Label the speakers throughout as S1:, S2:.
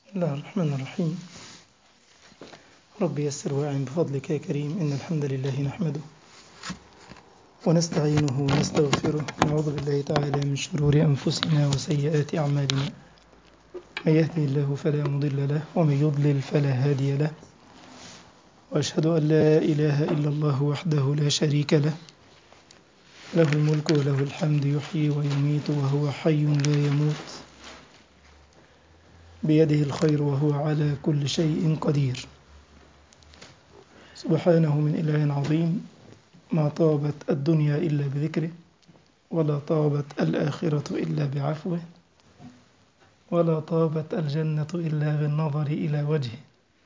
S1: بسم الله الرحمن الرحيم رب يسر واعن بفضلك يا كريم إن الحمد لله نحمده ونستعينه ونستغفره ونعوذ بالله تعالى من شرور أنفسنا وسيئات أعمالنا من يهده الله فلا مضل له ومن يضلل فلا هادي له وأشهد أن لا إله إلا الله وحده لا شريك له له الملك وله الحمد يحيي ويميت وهو حي لا يموت بيده الخير وهو على كل شيء قدير سبحانه من إله عظيم ما طابت الدنيا إلا بذكره ولا طابت الآخرة إلا بعفوه ولا طابت الجنة إلا بالنظر إلى وجهه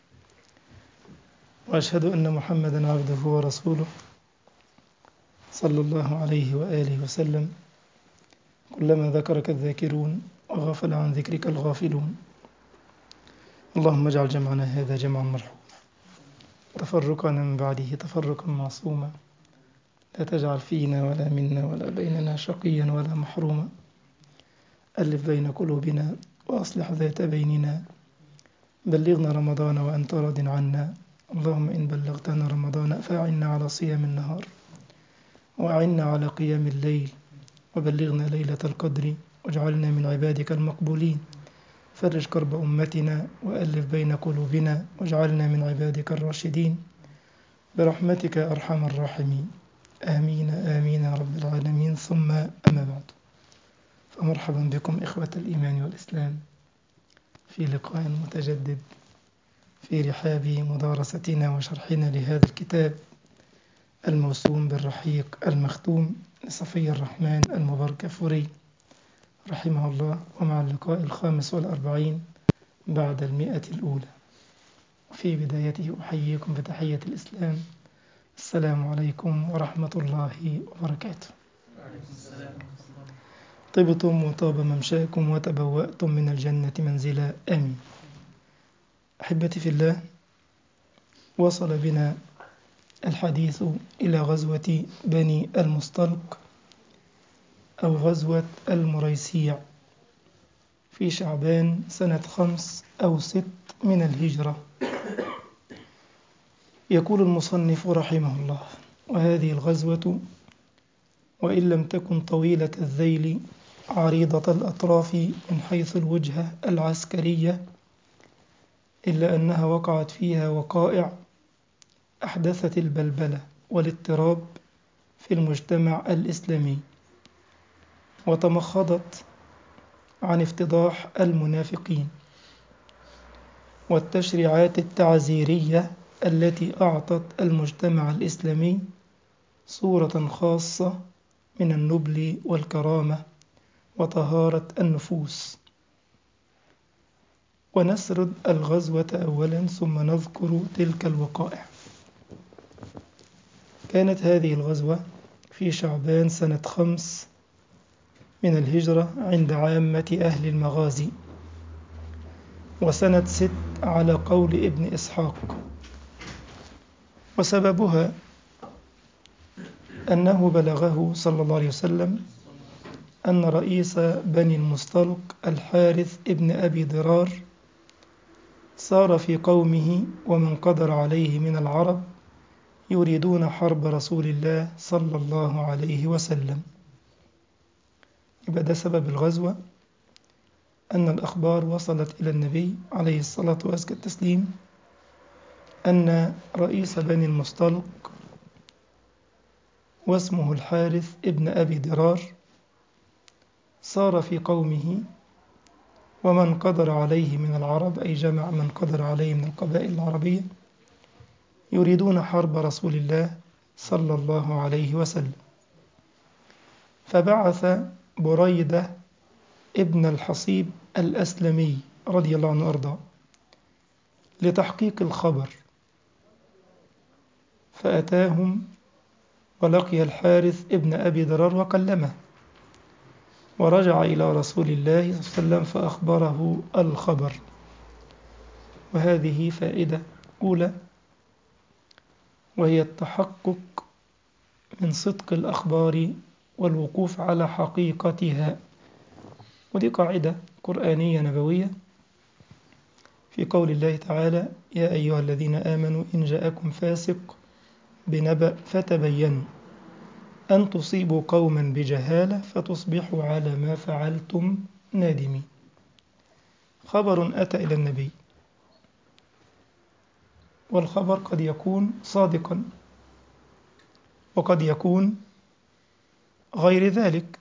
S1: وأشهد أن محمدا عبده ورسوله صلى الله عليه وآله وسلم كلما ذكرك الذاكرون وغفل عن ذكرك الغافلون اللهم اجعل جمعنا هذا جمعا مرحوما تفرقنا من بعده تفرقا معصوما لا تجعل فينا ولا منا ولا بيننا شقيا ولا محروما ألف بين قلوبنا وأصلح ذات بيننا بلغنا رمضان وأنت راض عنا اللهم إن بلغتنا رمضان فأعنا على صيام النهار وأعنا على قيام الليل وبلغنا ليلة القدر واجعلنا من عبادك المقبولين فرج كرب أمتنا وألف بين قلوبنا واجعلنا من عبادك الراشدين برحمتك أرحم الراحمين آمين آمين يا رب العالمين ثم أما بعد فمرحبا بكم إخوة الإيمان والإسلام في لقاء متجدد في رحاب مدارستنا وشرحنا لهذا الكتاب الموسوم بالرحيق المختوم لصفي الرحمن المبارك فوري رحمه الله ومع اللقاء الخامس والأربعين بعد المئة الأولى في بدايته أحييكم بتحية الإسلام السلام عليكم ورحمة الله وبركاته طبتم وطاب ممشاكم وتبوأتم من الجنة منزلا آمين أحبتي في الله وصل بنا الحديث إلى غزوة بني المصطلق أو غزوة المريسيع في شعبان سنة خمس أو ست من الهجرة يقول المصنف رحمه الله وهذه الغزوة وإن لم تكن طويلة الذيل عريضة الأطراف من حيث الوجهة العسكرية إلا أنها وقعت فيها وقائع أحدثت البلبلة والاضطراب في المجتمع الإسلامي وتمخضت عن افتضاح المنافقين والتشريعات التعزيرية التي أعطت المجتمع الإسلامي صورة خاصة من النبل والكرامة وطهارة النفوس ونسرد الغزوة أولا ثم نذكر تلك الوقائع كانت هذه الغزوة في شعبان سنة خمس من الهجرة عند عامة أهل المغازي وسنة ست على قول ابن إسحاق وسببها أنه بلغه صلى الله عليه وسلم أن رئيس بني المصطلق الحارث ابن أبي ضرار صار في قومه ومن قدر عليه من العرب يريدون حرب رسول الله صلى الله عليه وسلم يبقى ده سبب الغزوة أن الأخبار وصلت إلى النبي عليه الصلاة وأزكى التسليم أن رئيس بني المصطلق واسمه الحارث ابن أبي درار صار في قومه ومن قدر عليه من العرب أي جمع من قدر عليه من القبائل العربية يريدون حرب رسول الله صلى الله عليه وسلم فبعث بريدة ابن الحصيب الأسلمي رضي الله عنه أرضاه لتحقيق الخبر فأتاهم ولقي الحارث ابن أبي ضرار وكلمه ورجع إلى رسول الله صلى الله عليه وسلم فأخبره الخبر وهذه فائدة أولى وهي التحقق من صدق الأخبار والوقوف على حقيقتها ودي قاعدة قرآنية نبوية في قول الله تعالى يا أيها الذين آمنوا إن جاءكم فاسق بنبأ فتبينوا أن تصيبوا قوما بجهالة فتصبحوا على ما فعلتم نادمين خبر أتى إلى النبي والخبر قد يكون صادقا وقد يكون غير ذلك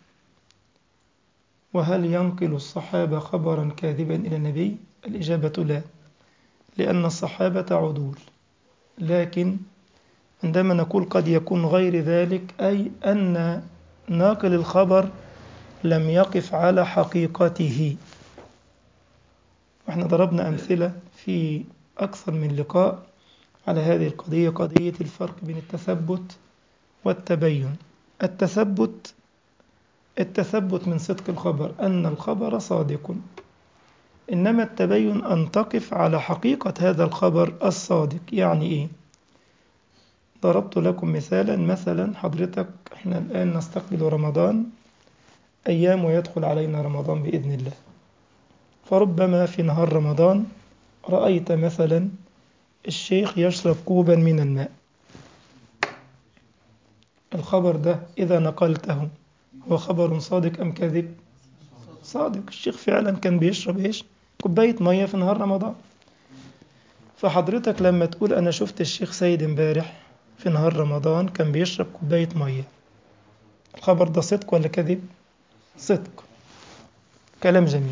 S1: وهل ينقل الصحابة خبرا كاذبا إلى النبي؟ الإجابة لا لأن الصحابة عدول لكن عندما نقول قد يكون غير ذلك أي أن ناقل الخبر لم يقف على حقيقته احنا ضربنا أمثلة في أكثر من لقاء على هذه القضية قضية الفرق بين التثبت والتبين التثبت التثبت من صدق الخبر أن الخبر صادق إنما التبين أن تقف على حقيقة هذا الخبر الصادق يعني إيه ضربت لكم مثالا مثلا حضرتك احنا الآن نستقبل رمضان أيام ويدخل علينا رمضان بإذن الله فربما في نهار رمضان رأيت مثلا الشيخ يشرب كوبا من الماء الخبر ده إذا نقلته هو خبر صادق أم كذب صادق الشيخ فعلا كان بيشرب إيش كوباية مية في نهار رمضان فحضرتك لما تقول أنا شفت الشيخ سيد امبارح في نهار رمضان كان بيشرب كوباية مية الخبر ده صدق ولا كذب صدق كلام جميل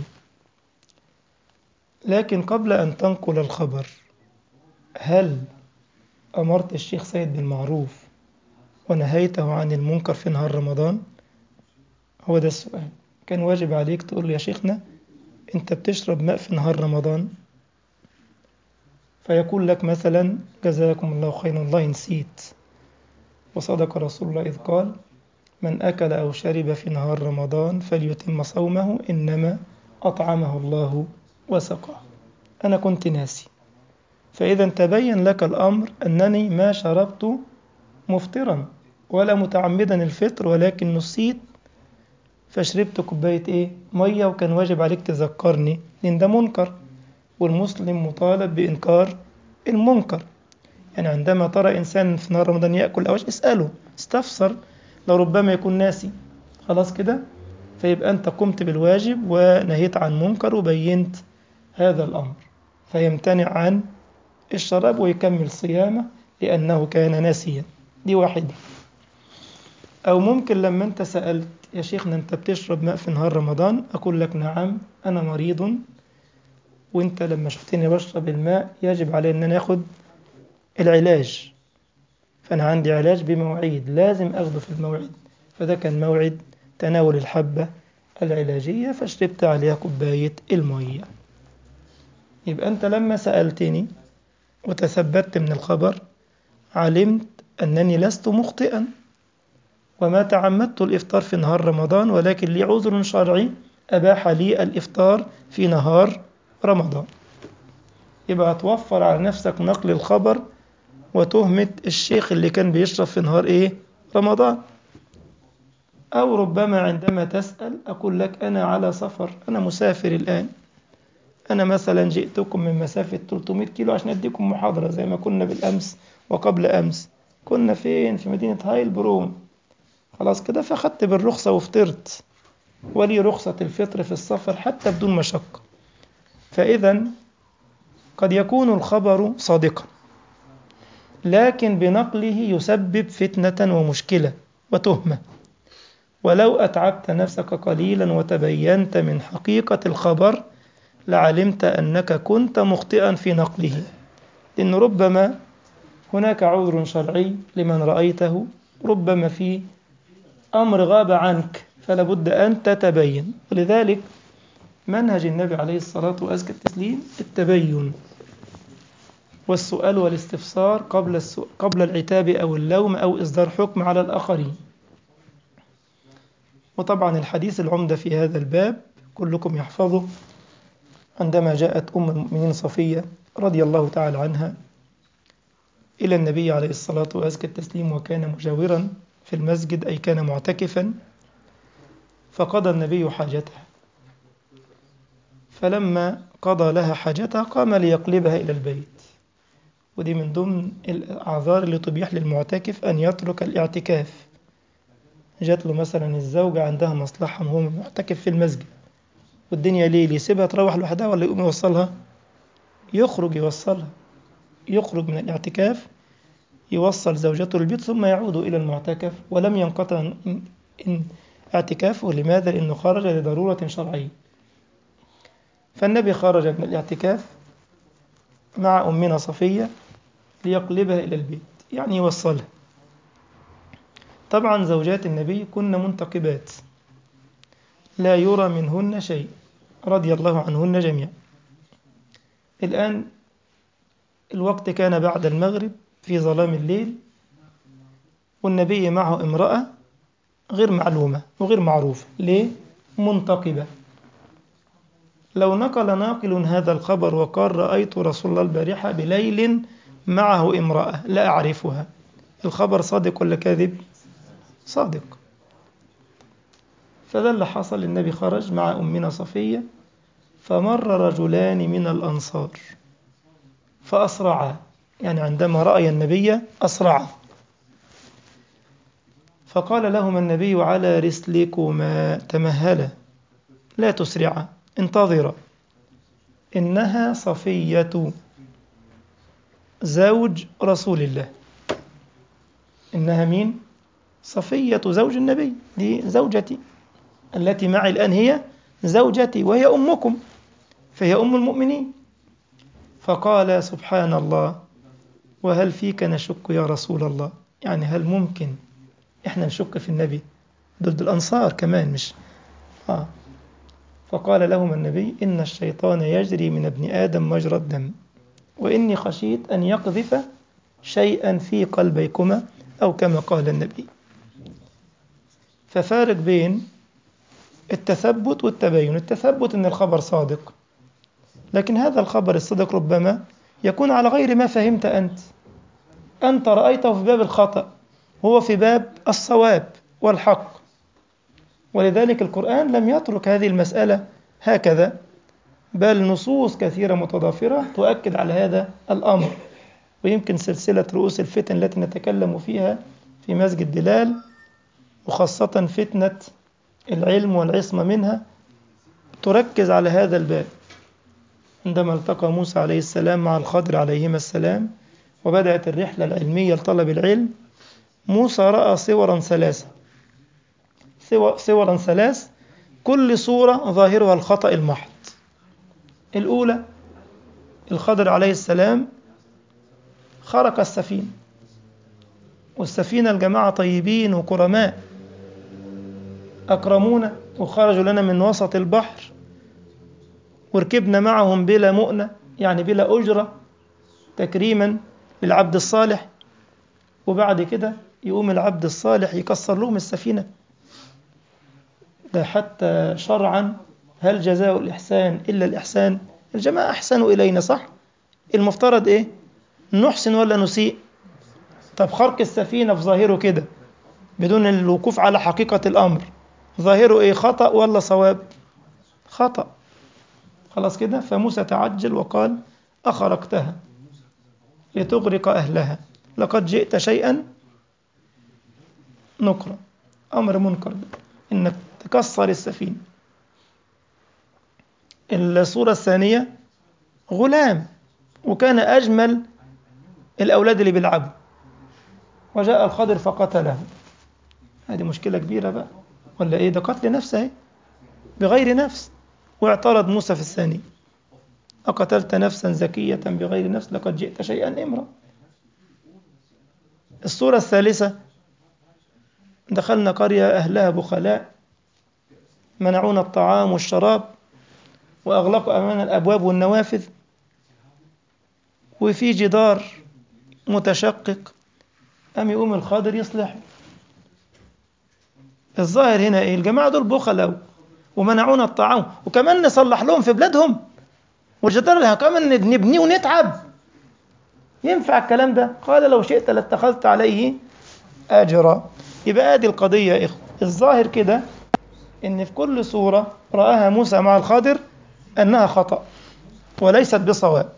S1: لكن قبل أن تنقل الخبر هل أمرت الشيخ سيد بالمعروف ونهيته عن المنكر في نهار رمضان هو ده السؤال كان واجب عليك تقول له يا شيخنا انت بتشرب ماء في نهار رمضان فيقول لك مثلا جزاكم الله خيرا والله نسيت وصدق رسول الله إذ قال من أكل أو شرب في نهار رمضان فليتم صومه إنما أطعمه الله وسقاه أنا كنت ناسي فإذا تبين لك الأمر أنني ما شربت مفطرا ولا متعمدا الفطر ولكن نسيت فشربت كوباية إيه؟ مية وكان واجب عليك تذكرني لأن ده منكر والمسلم مطالب بإنكار المنكر يعني عندما ترى إنسان في نهار رمضان يأكل أوش اسأله استفسر لربما يكون ناسي خلاص كده فيبقى أنت قمت بالواجب ونهيت عن منكر وبينت هذا الأمر فيمتنع عن الشراب ويكمل صيامه لأنه كان ناسيا دي واحدة أو ممكن لما أنت سألت يا شيخنا أنت بتشرب ماء في نهار رمضان أقول لك نعم أنا مريض وأنت لما شفتني بشرب الماء يجب علي أن أنا أخذ العلاج فأنا عندي علاج بمواعيد لازم أخذه في الموعد فده كان موعد تناول الحبة العلاجية فشربت عليها كوباية المية يبقى أنت لما سألتني وتثبت من الخبر علمت أنني لست مخطئا وما تعمدت الإفطار في نهار رمضان ولكن لي عذر شرعي أباح لي الإفطار في نهار رمضان يبقى توفر على نفسك نقل الخبر وتهمة الشيخ اللي كان بيشرب في نهار إيه رمضان أو ربما عندما تسأل أقول لك أنا على سفر أنا مسافر الآن أنا مثلا جئتكم من مسافة 300 كيلو عشان أديكم محاضرة زي ما كنا بالأمس وقبل أمس كنا فين في مدينة هايلبرون خلاص كده فأخدت بالرخصة وفطرت ولي رخصة الفطر في السفر حتى بدون مشقة فإذا قد يكون الخبر صادقا لكن بنقله يسبب فتنة ومشكلة وتهمة ولو أتعبت نفسك قليلا وتبينت من حقيقة الخبر لعلمت أنك كنت مخطئا في نقله لأن ربما هناك عذر شرعي لمن رأيته ربما في أمر غاب عنك فلا بد أن تتبين ولذلك منهج النبي عليه الصلاة وأزكى التسليم التبين والسؤال والاستفسار قبل السؤال قبل العتاب أو اللوم أو إصدار حكم على الآخرين وطبعا الحديث العمدة في هذا الباب كلكم يحفظه عندما جاءت أم المؤمنين صفية رضي الله تعالى عنها إلى النبي عليه الصلاة وأزكى التسليم وكان مجاورا في المسجد أي كان معتكفا فقضى النبي حاجتها فلما قضى لها حاجتها قام ليقلبها إلى البيت ودي من ضمن الأعذار اللي تبيح للمعتكف أن يترك الاعتكاف جات له مثلا الزوجة عندها مصلحة وهو معتكف في المسجد والدنيا ليل يسيبها تروح لوحدها ولا يقوم يوصلها يخرج يوصلها يخرج من الاعتكاف يوصل زوجته للبيت ثم يعود إلى المعتكف ولم ينقطع إن اعتكافه لماذا؟ لأنه خرج لضرورة شرعية فالنبي خرج من الاعتكاف مع أمنا صفية ليقلبها إلى البيت يعني يوصلها طبعا زوجات النبي كن منتقبات لا يرى منهن شيء رضي الله عنهن جميعا الآن الوقت كان بعد المغرب في ظلام الليل والنبي معه امرأة غير معلومة وغير معروفة ليه؟ منتقبة لو نقل ناقل هذا الخبر وقال رأيت رسول الله البارحة بليل معه امرأة لا أعرفها الخبر صادق ولا كاذب؟ صادق فده اللي حصل النبي خرج مع أمنا صفية فمر رجلان من الأنصار فأسرعا يعني عندما رأي النبي أسرعا فقال لهما النبي على رسلكما تمهلا لا تسرعا انتظرا إنها صفية زوج رسول الله إنها مين؟ صفية زوج النبي دي زوجتي التي معي الآن هي زوجتي وهي أمكم فهي أم المؤمنين فقال سبحان الله وهل فيك نشك يا رسول الله يعني هل ممكن إحنا نشك في النبي ضد الأنصار كمان مش آه فقال لهم النبي إن الشيطان يجري من ابن آدم مجرى الدم وإني خشيت أن يقذف شيئا في قلبيكما أو كما قال النبي ففارق بين التثبت والتبين التثبت أن الخبر صادق لكن هذا الخبر الصدق ربما يكون على غير ما فهمت أنت أنت رأيته في باب الخطأ هو في باب الصواب والحق ولذلك القرآن لم يترك هذه المسألة هكذا بل نصوص كثيرة متضافرة تؤكد على هذا الأمر ويمكن سلسلة رؤوس الفتن التي نتكلم فيها في مسجد دلال وخاصة فتنة العلم والعصمة منها تركز على هذا الباب عندما التقى موسى عليه السلام مع الخضر عليهما السلام وبدأت الرحلة العلمية لطلب العلم موسى رأى صورا ثلاثة صورا ثلاث كل صورة ظاهرها الخطأ المحض الأولى الخضر عليه السلام خرق السفينة والسفينة الجماعة طيبين وكرماء أكرمونا وخرجوا لنا من وسط البحر وركبنا معهم بلا مؤنة يعني بلا أجرة تكريما للعبد الصالح وبعد كده يقوم العبد الصالح يكسر لهم السفينة ده حتى شرعا هل جزاء الإحسان إلا الإحسان الجماعة أحسنوا إلينا صح المفترض إيه نحسن ولا نسيء طب خرق السفينة في ظاهره كده بدون الوقوف على حقيقة الأمر ظاهره إيه خطأ ولا صواب خطأ خلاص كده فموسى تعجل وقال أخرقتها لتغرق أهلها لقد جئت شيئا نكرا أمر منكر إنك تكسر السفينة الصورة الثانية غلام وكان أجمل الأولاد اللي بيلعبوا وجاء الخضر فقتله هذه مشكلة كبيرة بقى ولا إيه ده قتل نفس اهي بغير نفس واعترض موسى في الثاني أقتلت نفسا زكية بغير نفس لقد جئت شيئا إمرا الصورة الثالثة دخلنا قرية أهلها بخلاء منعونا الطعام والشراب وأغلقوا أمامنا الأبواب والنوافذ وفي جدار متشقق أم يقوم الخضر يصلح الظاهر هنا إيه الجماعة دول بخلوا ومنعونا الطعام وكمان نصلح لهم في بلادهم والجدار كمان نبنيه ونتعب ينفع الكلام ده قال لو شئت لاتخذت عليه أجرا يبقى ادي القضية يا إخوة الظاهر كده إن في كل صورة رآها موسى مع الخضر أنها خطأ وليست بصواب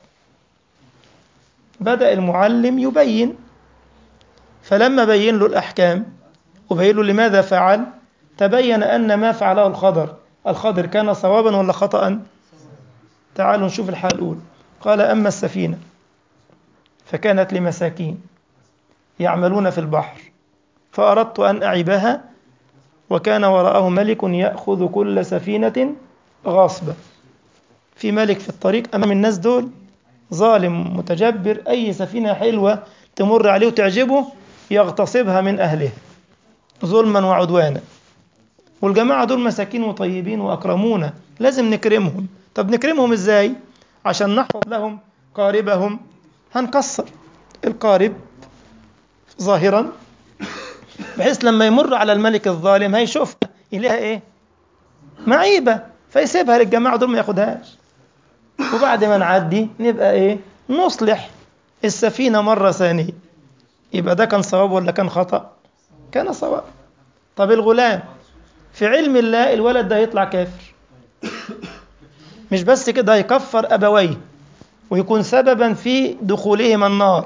S1: بدأ المعلم يبين فلما بين له الأحكام وبين له لماذا فعل تبين أن ما فعله الخضر الخضر كان صوابا ولا خطأ تعالوا نشوف الحال الأولى قال أما السفينة فكانت لمساكين يعملون في البحر فأردت أن أعيبها وكان وراءه ملك يأخذ كل سفينة غاصبة في ملك في الطريق أمام الناس دول ظالم متجبر أي سفينة حلوة تمر عليه وتعجبه يغتصبها من أهله ظلما وعدوانا والجماعة دول مساكين وطيبين وأكرمونا لازم نكرمهم طب نكرمهم إزاي عشان نحفظ لهم قاربهم هنكسر القارب ظاهرا بحيث لما يمر على الملك الظالم هيشوفها يلاقيها ايه معيبة فيسيبها للجماعة دول ما ياخدهاش وبعد ما نعدي نبقى ايه نصلح السفينة مرة ثانية يبقى ده كان صواب ولا كان خطأ كان صواب طب الغلام في علم الله الولد ده يطلع كافر مش بس كده هيكفر أبويه ويكون سببا في دخولهما النار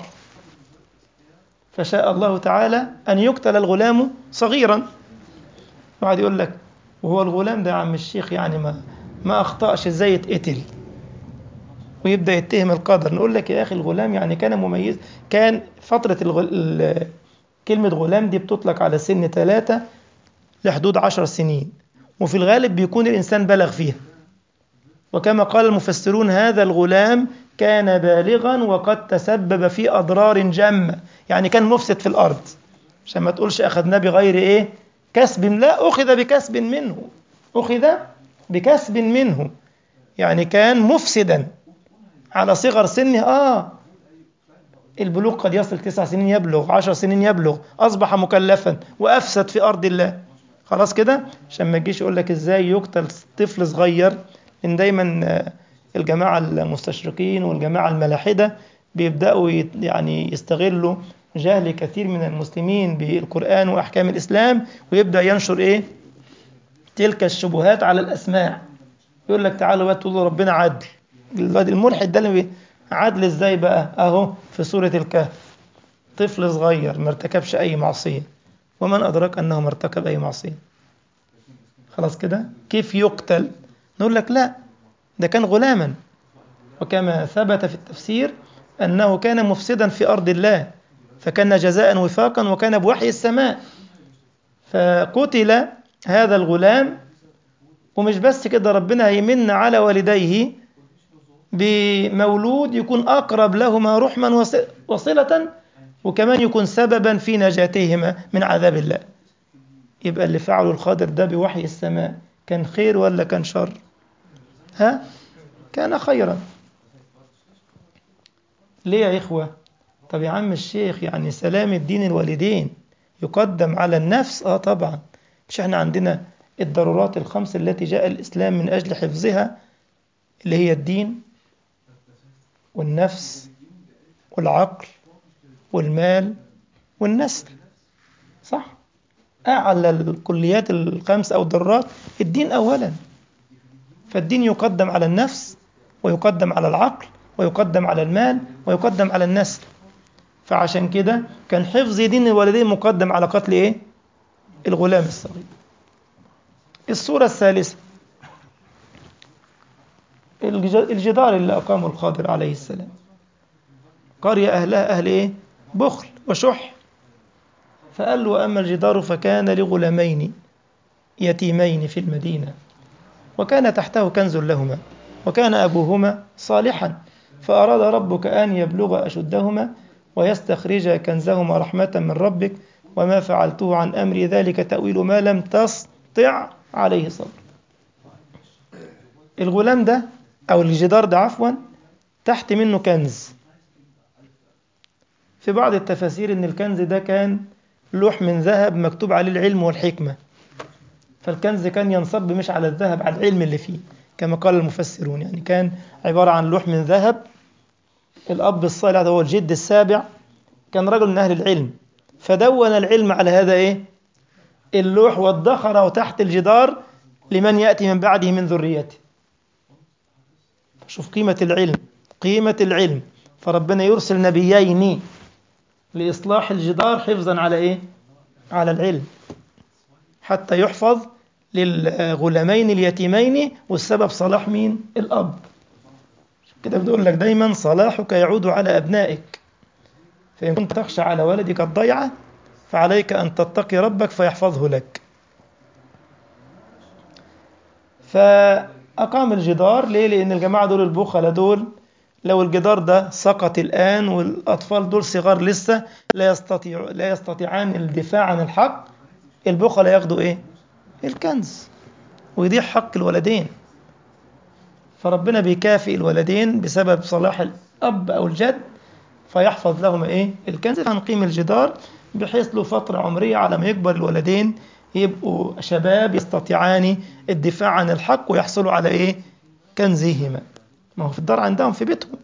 S1: فشاء الله تعالى أن يقتل الغلام صغيرا واحد يقول لك وهو الغلام ده يا عم الشيخ يعني ما ما أخطأش ازاي يتقتل ويبدأ يتهم القدر نقول لك يا أخي الغلام يعني كان مميز كان فترة الغل... كلمة غلام دي بتطلق على سن ثلاثة لحدود عشر سنين وفي الغالب بيكون الإنسان بلغ فيها وكما قال المفسرون هذا الغلام كان بالغا وقد تسبب في أضرار جمة يعني كان مفسد في الأرض عشان ما تقولش أخذناه بغير إيه كسب لا أخذ بكسب منه أخذ بكسب منه يعني كان مفسدا على صغر سنه آه البلوغ قد يصل تسع سنين يبلغ عشر سنين يبلغ أصبح مكلفا وأفسد في أرض الله خلاص كده عشان ما تجيش يقول لك ازاي يقتل طفل صغير ان دايما الجماعه المستشرقين والجماعه الملاحده بيبداوا يعني يستغلوا جهل كثير من المسلمين بالقران واحكام الاسلام ويبدا ينشر ايه تلك الشبهات على الاسماع يقول لك تعالوا بقى تقولوا ربنا عدل الملحد ده اللي عدل ازاي بقى اهو في سوره الكهف طفل صغير ما ارتكبش اي معصيه ومن أدرك أنه ما ارتكب أي معصية خلاص كده كيف يقتل نقول لك لا ده كان غلاما وكما ثبت في التفسير أنه كان مفسدا في أرض الله فكان جزاء وفاقا وكان بوحي السماء فقتل هذا الغلام ومش بس كده ربنا هيمن على والديه بمولود يكون أقرب لهما رحما وصلة وكمان يكون سببا في نجاتهما من عذاب الله يبقى اللي فعله الخضر ده بوحي السماء كان خير ولا كان شر ها كان خيرا ليه يا إخوة طب يا عم الشيخ يعني سلام الدين الوالدين يقدم على النفس آه طبعا مش احنا عندنا الضرورات الخمس التي جاء الإسلام من أجل حفظها اللي هي الدين والنفس والعقل والمال والنسل صح أعلى الكليات الخمس أو الضرورات الدين أولا فالدين يقدم على النفس ويقدم على العقل ويقدم على المال ويقدم على النسل فعشان كده كان حفظ دين الوالدين مقدم على قتل إيه؟ الغلام الصغير الصورة الثالثة الجدار اللي أقامه الخضر عليه السلام قرية أهلها أهل إيه؟ بخل وشح فقال له أما الجدار فكان لغلامين يتيمين في المدينة وكان تحته كنز لهما وكان أبوهما صالحا فأراد ربك أن يبلغ أشدهما ويستخرج كنزهما رحمة من ربك وما فعلته عن أمري ذلك تأويل ما لم تستطع عليه صبر الغلام ده أو الجدار ده عفوا تحت منه كنز في بعض التفاسير ان الكنز ده كان لوح من ذهب مكتوب عليه العلم والحكمة فالكنز كان ينصب مش على الذهب على العلم اللي فيه كما قال المفسرون يعني كان عبارة عن لوح من ذهب الأب الصالح هو الجد السابع كان رجل من أهل العلم فدون العلم على هذا إيه اللوح وادخره تحت الجدار لمن يأتي من بعده من ذريته شوف قيمة العلم قيمة العلم فربنا يرسل نبيين لإصلاح الجدار حفظا على إيه؟ على العلم حتى يحفظ للغلامين اليتيمين والسبب صلاح مين؟ الأب كده بنقول لك دايما صلاحك يعود على أبنائك فإن كنت تخشى على ولدك الضيعة فعليك أن تتقي ربك فيحفظه لك فأقام الجدار ليه؟ لأن الجماعة دول البخلة دول لو الجدار ده سقط الآن والأطفال دول صغار لسه لا يستطيع لا يستطيعان الدفاع عن الحق البخلة ياخدوا إيه؟ الكنز ويضيع حق الولدين فربنا بيكافئ الولدين بسبب صلاح الأب أو الجد فيحفظ لهم إيه؟ الكنز هنقيم الجدار بحيث له فترة عمرية على ما يكبر الولدين يبقوا شباب يستطيعان الدفاع عن الحق ويحصلوا على إيه؟ كنزهما ما هو في الدار عندهم في بيتهم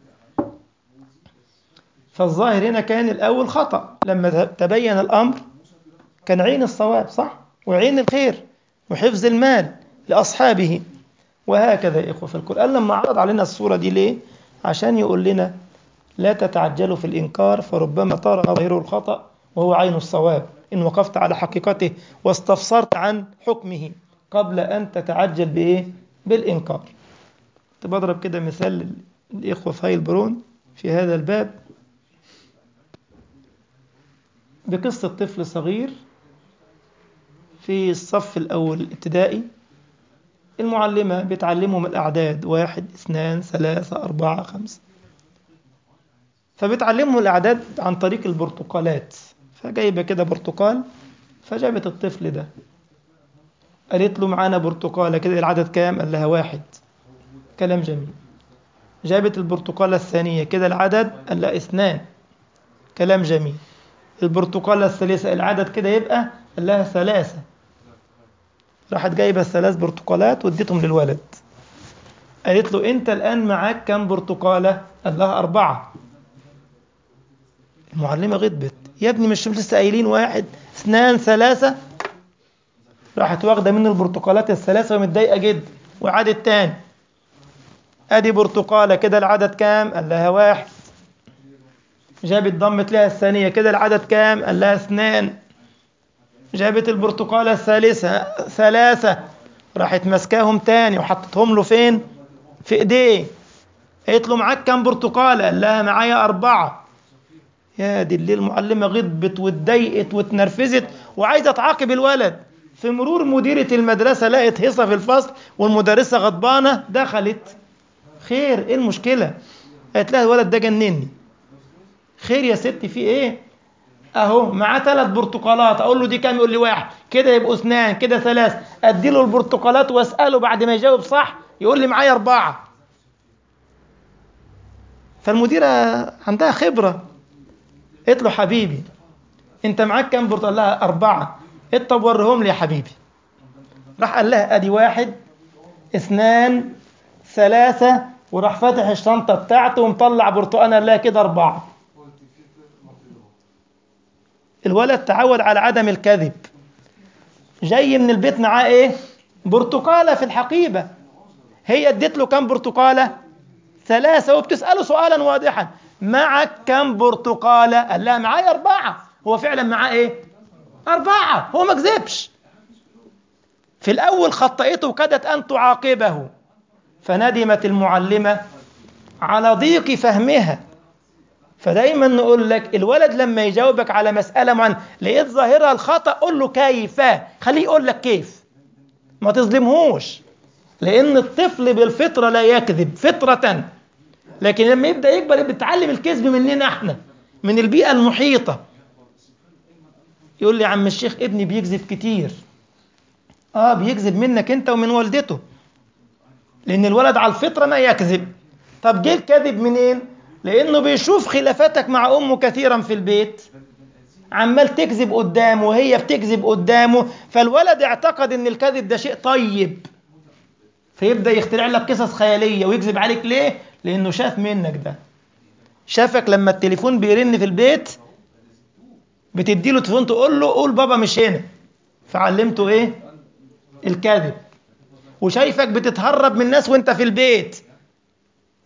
S1: فالظاهر هنا كان الأول خطأ لما تبين الأمر كان عين الصواب صح وعين الخير وحفظ المال لأصحابه وهكذا يا إخوة في القرآن لما عرض علينا الصورة دي ليه عشان يقول لنا لا تتعجلوا في الإنكار فربما طار ظاهره الخطأ وهو عين الصواب إن وقفت على حقيقته واستفسرت عن حكمه قبل أن تتعجل بإيه بالإنكار كنت بضرب كده مثال للإخوة في هاي البرون في هذا الباب بقصة طفل صغير في الصف الأول ابتدائي المعلمة بتعلمهم الأعداد واحد اثنان ثلاثة أربعة خمسة فبتعلمهم الأعداد عن طريق البرتقالات فجايبة كده برتقال فجابت الطفل ده قالت له معانا برتقالة كده العدد كام قال لها واحد كلام جميل جابت البرتقالة الثانية كده العدد قال لها اثنان كلام جميل البرتقالة الثالثة العدد كده يبقى قال لها ثلاثة راحت جايبة الثلاث برتقالات واديتهم للولد قالت له انت الآن معاك كم برتقالة قال لها أربعة المعلمة غضبت يا ابني مش لسه قايلين واحد اثنان ثلاثة راحت واخدة منه البرتقالات الثلاثة ومتضايقة جدا وعادت تاني ادي برتقالة كده العدد كام قال لها واحد جابت ضمت لها الثانية كده العدد كام قال لها اثنان جابت البرتقالة الثالثة ثلاثة راحت ماسكاهم تاني وحطتهم له فين في ايديه قالت له معاك كام برتقالة قال لها معايا أربعة يا دي الليل المعلمة غضبت واتضايقت واتنرفزت وعايزة تعاقب الولد في مرور مديرة المدرسة لقت هيصة في الفصل والمدرسة غضبانة دخلت خير ايه المشكلة قالت لها الولد ده جنني خير يا ستي في ايه اهو معاه ثلاث برتقالات اقول له دي كام يقول لي واحد كده يبقوا اثنان كده ثلاث ادي له البرتقالات واساله بعد ما يجاوب صح يقول لي معايا اربعه فالمديره عندها خبره قلت له حبيبي انت معاك كام برتقال لها اربعه قلت طب وريهم لي يا حبيبي راح قال لها ادي واحد اثنان ثلاثه وراح فاتح الشنطه بتاعته ومطلع برتقانه قال لها كده اربعه الولد تعود على عدم الكذب جاي من البيت معاه ايه برتقاله في الحقيبه هي اديت له كام برتقاله ثلاثه وبتساله سؤالا واضحا معك كم برتقاله قال لها معايا اربعه هو فعلا معاه ايه اربعه هو ما كذبش في الاول خطئته وكادت ان تعاقبه فندمت المعلمه على ضيق فهمها فدايما نقول لك الولد لما يجاوبك على مسألة معينة لقيت ظاهرة الخطأ قول له كيف خليه يقول لك كيف ما تظلمهوش لأن الطفل بالفطرة لا يكذب فطرة لكن لما يبدأ يكبر بيتعلم الكذب مننا احنا من البيئة المحيطة يقول لي عم الشيخ ابني بيكذب كتير اه بيكذب منك انت ومن والدته لأن الولد على الفطرة ما يكذب طب جه الكذب منين؟ لانه بيشوف خلافاتك مع امه كثيرا في البيت عمال تكذب قدامه وهي بتكذب قدامه فالولد اعتقد ان الكذب ده شيء طيب فيبدا يخترع لك قصص خياليه ويكذب عليك ليه لانه شاف منك ده شافك لما التليفون بيرن في البيت بتدي له تليفون تقول له قول بابا مش هنا فعلمته ايه الكذب وشايفك بتتهرب من الناس وانت في البيت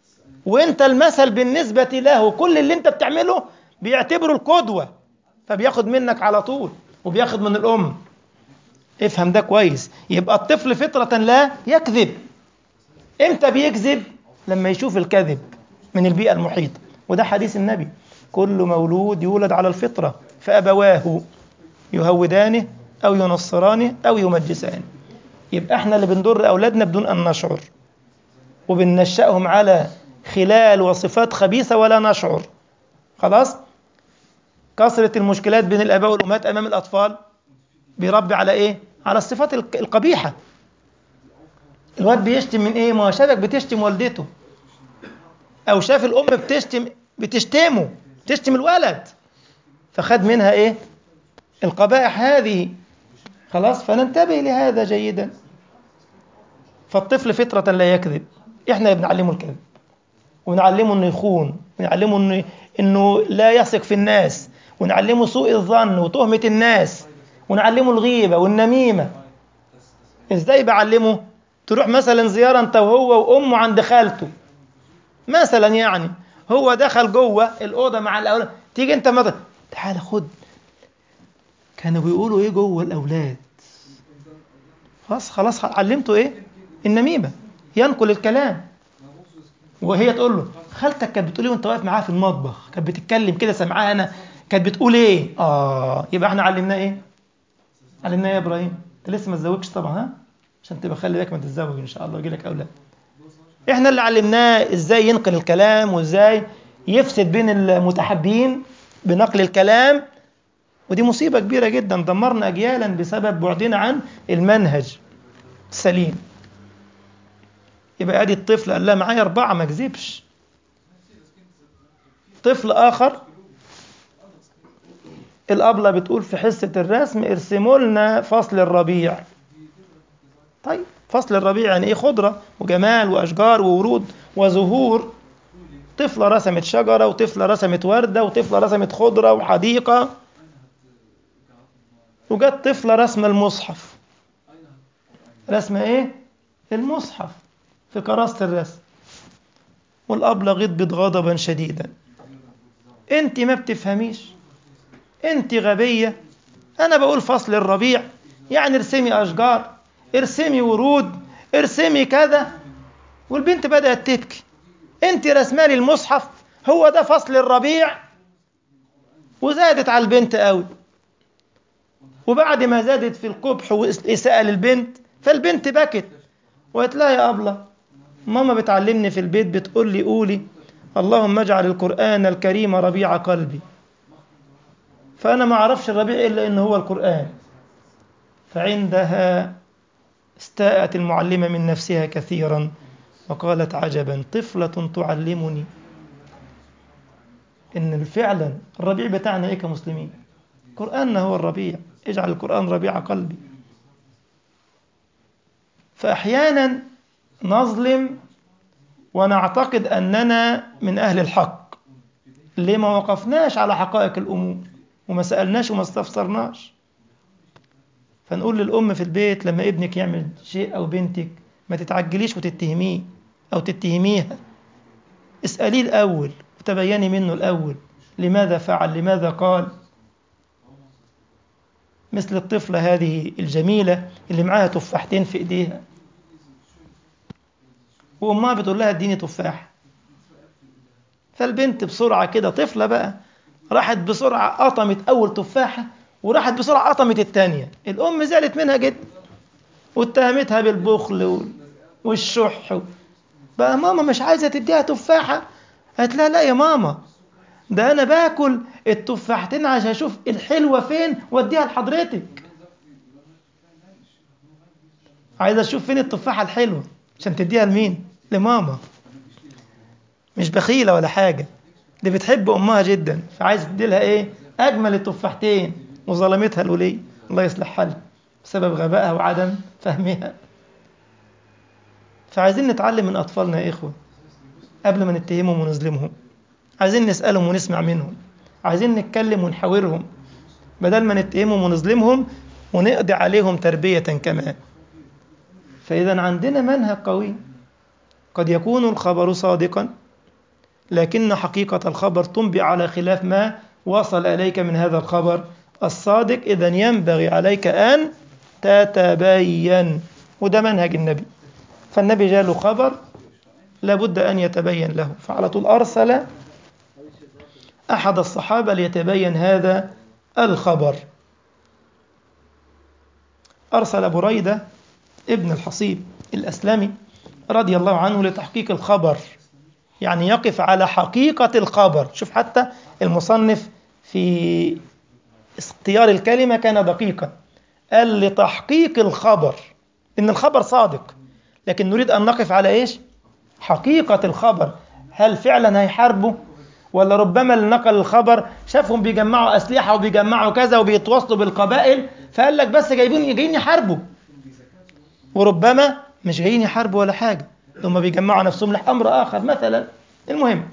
S1: وانت المثل بالنسبة له كل اللي انت بتعمله بيعتبره القدوة فبياخد منك على طول وبياخد من الأم افهم ده كويس يبقى الطفل فطرة لا يكذب امتى بيكذب لما يشوف الكذب من البيئة المحيطة وده حديث النبي كل مولود يولد على الفطرة فأبواه يهودانه أو ينصرانه أو يمجسانه يبقى احنا اللي بنضر أولادنا بدون أن نشعر وبننشأهم على خلال وصفات خبيثة ولا نشعر خلاص كثرة المشكلات بين الآباء والأمهات أمام الأطفال بيربي على إيه؟ على الصفات القبيحة الواد بيشتم من إيه؟ ما هو شافك بتشتم والدته أو شاف الأم بتشتم بتشتمه تشتم الولد فخد منها إيه؟ القبائح هذه خلاص فننتبه لهذا جيدا فالطفل فطرة لا يكذب احنا اللي بنعلمه الكذب ونعلمه انه يخون ونعلمه انه انه لا يثق في الناس ونعلمه سوء الظن وتهمة الناس ونعلمه الغيبة والنميمة ازاي بعلمه تروح مثلا زيارة انت وهو وامه عند خالته مثلا يعني هو دخل جوه الأوضة مع الأولاد تيجي انت مثلا تعال خد كانوا بيقولوا ايه جوه الأولاد خلاص خلاص علمته ايه النميمة ينقل الكلام وهي تقول له خالتك كانت بتقول ايه وانت واقف معاها في المطبخ كانت بتتكلم كده سامعاها انا كانت بتقول ايه اه يبقى احنا علمناه ايه علمناه يا ابراهيم انت لسه ما تزوجش طبعا ها عشان تبقى خلي بالك ما تتزوج ان شاء الله ويجي لك اولاد احنا اللي علمناه ازاي ينقل الكلام وازاي يفسد بين المتحابين بنقل الكلام ودي مصيبة كبيرة جدا دمرنا أجيالا بسبب بعدنا عن المنهج السليم يبقى ادي الطفل قال لها معايا أربعة ما كذبش طفل آخر الأبلة بتقول في حصة الرسم ارسموا لنا فصل الربيع طيب فصل الربيع يعني ايه خضرة وجمال وأشجار وورود وزهور طفلة رسمت شجرة وطفلة رسمت وردة وطفلة رسمت خضرة وحديقة وجت طفلة رسمة المصحف رسمة ايه المصحف في كراسة الرسم والأب غضبت غضبا شديدا انت ما بتفهميش انت غبية انا بقول فصل الربيع يعني ارسمي اشجار ارسمي ورود ارسمي كذا والبنت بدأت تبكي انت رسمالي المصحف هو ده فصل الربيع وزادت على البنت قوي وبعد ما زادت في القبح والإساءة للبنت فالبنت بكت وقالت لها يا أبلة ماما بتعلمني في البيت بتقول لي قولي اللهم اجعل القرآن الكريم ربيع قلبي فأنا ما أعرفش الربيع إلا إن هو القرآن فعندها استاءت المعلمة من نفسها كثيرا وقالت عجبا طفلة تعلمني إن فعلا الربيع بتاعنا إيه كمسلمين قرآننا هو الربيع اجعل القرآن ربيع قلبي فأحيانا نظلم ونعتقد أننا من أهل الحق ليه ما وقفناش على حقائق الأمور وما سألناش وما استفسرناش فنقول للأم في البيت لما ابنك يعمل شيء أو بنتك ما تتعجليش وتتهميه أو تتهميها اسأليه الأول وتبيني منه الأول لماذا فعل لماذا قال مثل الطفلة هذه الجميلة اللي معاها تفاحتين في إيديها وأمها بتقول لها اديني تفاح فالبنت بسرعة كده طفلة بقى راحت بسرعة قطمت أول تفاحة وراحت بسرعة قطمت الثانية الأم زعلت منها جدا واتهمتها بالبخل والشح بقى ماما مش عايزة تديها تفاحة قالت لها لا يا ماما ده أنا باكل التفاحتين عشان أشوف الحلوة فين وأديها لحضرتك عايزة أشوف فين التفاحة الحلوة عشان تديها لمين لماما مش بخيلة ولا حاجة دي بتحب أمها جدا فعايز تدي لها إيه أجمل التفاحتين وظلمتها الولي الله يصلح حالها بسبب غبائها وعدم فهمها فعايزين نتعلم من أطفالنا يا إخوة قبل ما نتهمهم ونظلمهم عايزين نسألهم ونسمع منهم عايزين نتكلم ونحاورهم بدل ما نتهمهم ونظلمهم ونقضي عليهم تربية كمان فإذا عندنا منهج قوي قد يكون الخبر صادقا لكن حقيقة الخبر تنبئ على خلاف ما وصل إليك من هذا الخبر الصادق إذا ينبغي عليك أن تتبين وده منهج النبي فالنبي جاله خبر لابد أن يتبين له فعلى طول أرسل أحد الصحابة ليتبين هذا الخبر أرسل بريدة ابن الحصيب الأسلمي رضي الله عنه لتحقيق الخبر يعني يقف على حقيقة الخبر شوف حتى المصنف في اختيار الكلمة كان دقيقا قال لتحقيق الخبر إن الخبر صادق لكن نريد أن نقف على إيش حقيقة الخبر هل فعلا هيحاربوا ولا ربما اللي نقل الخبر شافهم بيجمعوا أسلحة وبيجمعوا كذا وبيتواصلوا بالقبائل فقال لك بس جايبين جايين يحاربوا وربما مش جايين يحاربوا ولا حاجة هم بيجمعوا نفسهم لأمر آخر مثلا المهم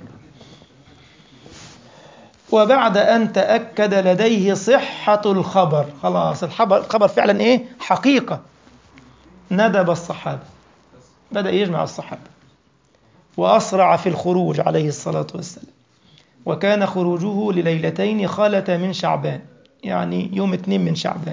S1: وبعد أن تأكد لديه صحة الخبر خلاص الخبر, الخبر فعلا إيه حقيقة ندب الصحابة بدأ يجمع الصحابة وأسرع في الخروج عليه الصلاة والسلام وكان خروجه لليلتين خالة من شعبان يعني يوم اثنين من شعبان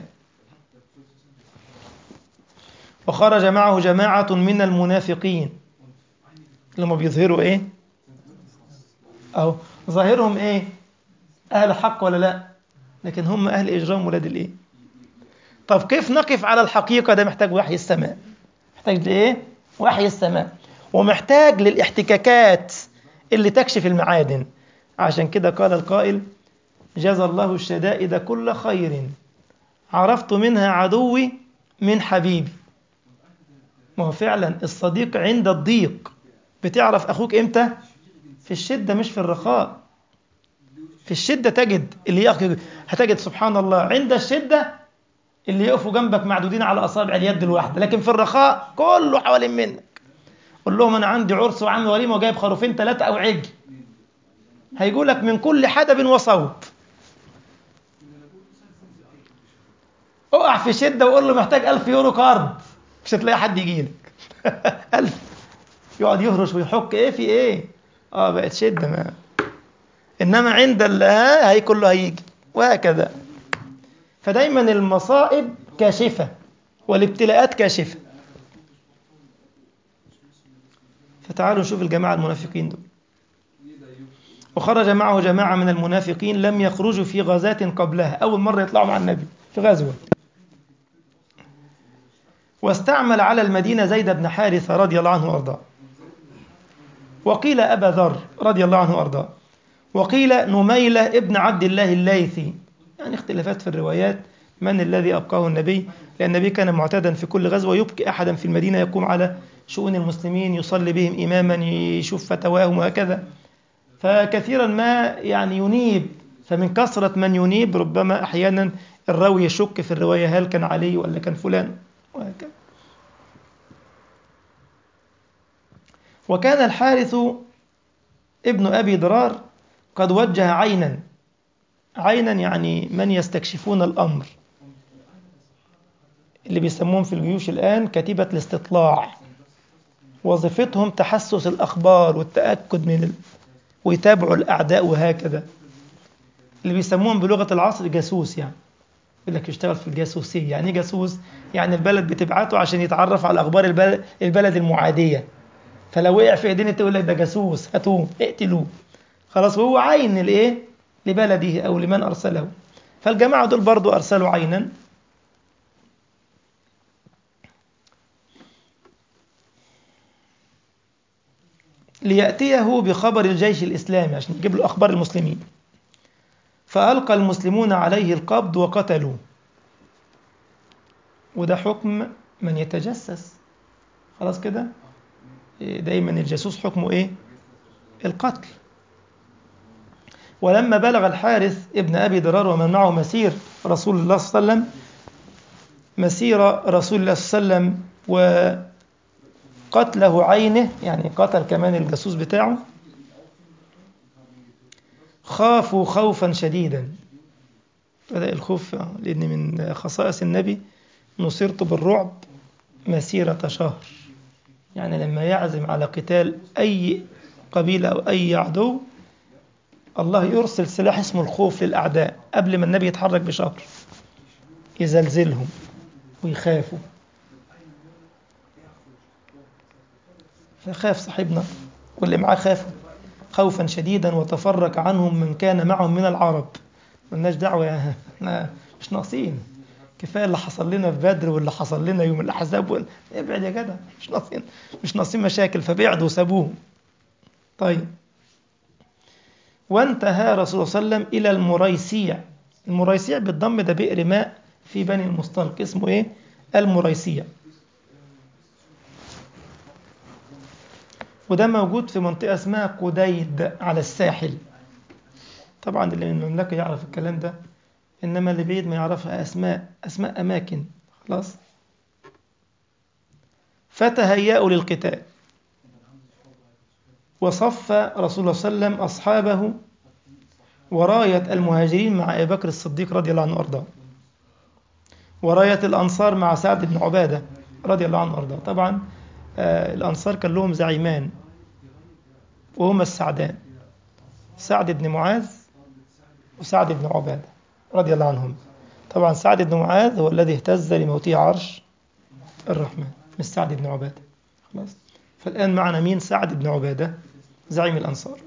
S1: وخرج معه جماعة من المنافقين لما بيظهروا ايه أو ظاهرهم ايه أهل حق ولا لا لكن هم أهل إجرام ولاد الايه طب كيف نقف على الحقيقة ده محتاج وحي السماء محتاج لإيه وحي السماء ومحتاج للاحتكاكات اللي تكشف المعادن عشان كده قال القائل جزى الله الشدائد كل خير عرفت منها عدوي من حبيبي ما هو فعلا الصديق عند الضيق بتعرف أخوك إمتى في الشدة مش في الرخاء في الشدة تجد اللي يأخذ هتجد سبحان الله عند الشدة اللي يقفوا جنبك معدودين على أصابع اليد الواحدة لكن في الرخاء كله حوالين منك قول لهم أنا عندي عرس وعامل وليمة وجايب خروفين ثلاثة أو عجل هيقول لك من كل حدب وصوب اقع في شدة وقول له محتاج ألف يورو كارد مش هتلاقي حد يجي لك ألف يقعد يهرش ويحك ايه في ايه اه بقت شدة ما انما عند الله هي كله هيجي وهكذا فدايما المصائب كاشفة والابتلاءات كاشفة فتعالوا نشوف الجماعة المنافقين دول وخرج معه جماعة من المنافقين لم يخرجوا في غزاة قبلها أول مرة يطلعوا مع النبي في غزوة واستعمل على المدينة زيد بن حارثة رضي الله عنه وأرضاه وقيل أبا ذر رضي الله عنه وأرضاه وقيل نميلة ابن عبد الله الليثي يعني اختلافات في الروايات من الذي أبقاه النبي لأن النبي كان معتادا في كل غزوة يبكي أحدا في المدينة يقوم على شؤون المسلمين يصلي بهم إماما يشوف فتواهم وهكذا فكثيرا ما يعني ينيب فمن كثرة من ينيب ربما أحيانا الراوي يشك في الرواية هل كان علي ولا كان فلان وهكذا وكان الحارث ابن أبي درار قد وجه عينا عينا يعني من يستكشفون الأمر اللي بيسموهم في الجيوش الآن كتيبة الاستطلاع وظيفتهم تحسس الأخبار والتأكد من ال... ويتابعوا الأعداء وهكذا اللي بيسموهم بلغة العصر جاسوس يعني يقول لك يشتغل في الجاسوسية يعني جاسوس يعني البلد بتبعته عشان يتعرف على أخبار البلد, البلد المعادية فلو وقع في ايدين تقول لك ده جاسوس هاتوه اقتلوه خلاص وهو عين الايه لبلده او لمن ارسله فالجماعه دول برضو ارسلوا عينا ليأتيه بخبر الجيش الإسلامي عشان يجيب له أخبار المسلمين فألقى المسلمون عليه القبض وقتلوه وده حكم من يتجسس خلاص كده دايما الجاسوس حكمه ايه القتل ولما بلغ الحارث ابن أبي درار ومن معه مسير رسول الله صلى الله عليه وسلم مسير رسول الله صلى الله عليه وسلم وقتله عينه يعني قتل كمان الجاسوس بتاعه خافوا خوفا شديدا بدأ الخوف لأن من خصائص النبي نصرت بالرعب مسيرة شهر يعني لما يعزم على قتال أي قبيلة أو أي عدو الله يرسل سلاح اسمه الخوف للأعداء قبل ما النبي يتحرك بشهر يزلزلهم ويخافوا فخاف صاحبنا واللي معاه خافوا خوفا شديدا وتفرق عنهم من كان معهم من العرب ملناش دعوة يا احنا مش ناقصين كفاية اللي حصل لنا في بدر واللي حصل لنا يوم الأحزاب وال... ابعد يا جدع مش ناقصين مش ناقصين مشاكل فبعدوا وسابوهم طيب وانتهى رسول الله صلى الله عليه وسلم إلى المريسيع المريسيع بالضم ده بئر ماء في بني المصطلق اسمه ايه المريسيع وده موجود في منطقة اسمها قديد على الساحل طبعا اللي من المملكة يعرف الكلام ده إنما اللي بعيد ما يعرفها أسماء أسماء أماكن خلاص فتهيأوا للقتال وصف رسول الله صلى الله عليه وسلم أصحابه وراية المهاجرين مع أبي بكر الصديق رضي الله عنه وأرضاه وراية الأنصار مع سعد بن عبادة رضي الله عنه وأرضاه طبعا آه الأنصار كان لهم زعيمان وهما السعدان سعد بن معاذ وسعد بن عبادة رضي الله عنهم طبعا سعد بن معاذ هو الذي اهتز لموته عرش الرحمن مش سعد بن عبادة خلاص فالآن معنا مين سعد بن عبادة زعيم الأنصار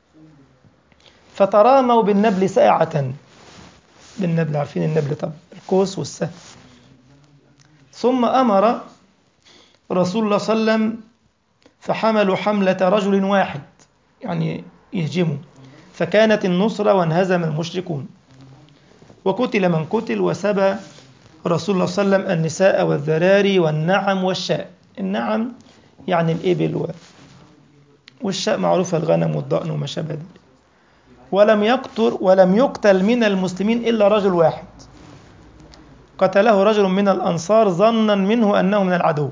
S1: فتراموا بالنبل ساعة بالنبل عارفين النبل طب القوس والسهم ثم أمر رسول الله صلى الله عليه وسلم فحملوا حملة رجل واحد يعني يهجموا فكانت النصرة وانهزم المشركون وقتل من قتل وسبى رسول الله صلى الله عليه وسلم النساء والذراري والنعم والشاء النعم يعني الإبل و... والشاء معروفة الغنم والضأن وما شابه ذلك ولم يقتل ولم يقتل من المسلمين إلا رجل واحد قتله رجل من الأنصار ظنا منه أنه من العدو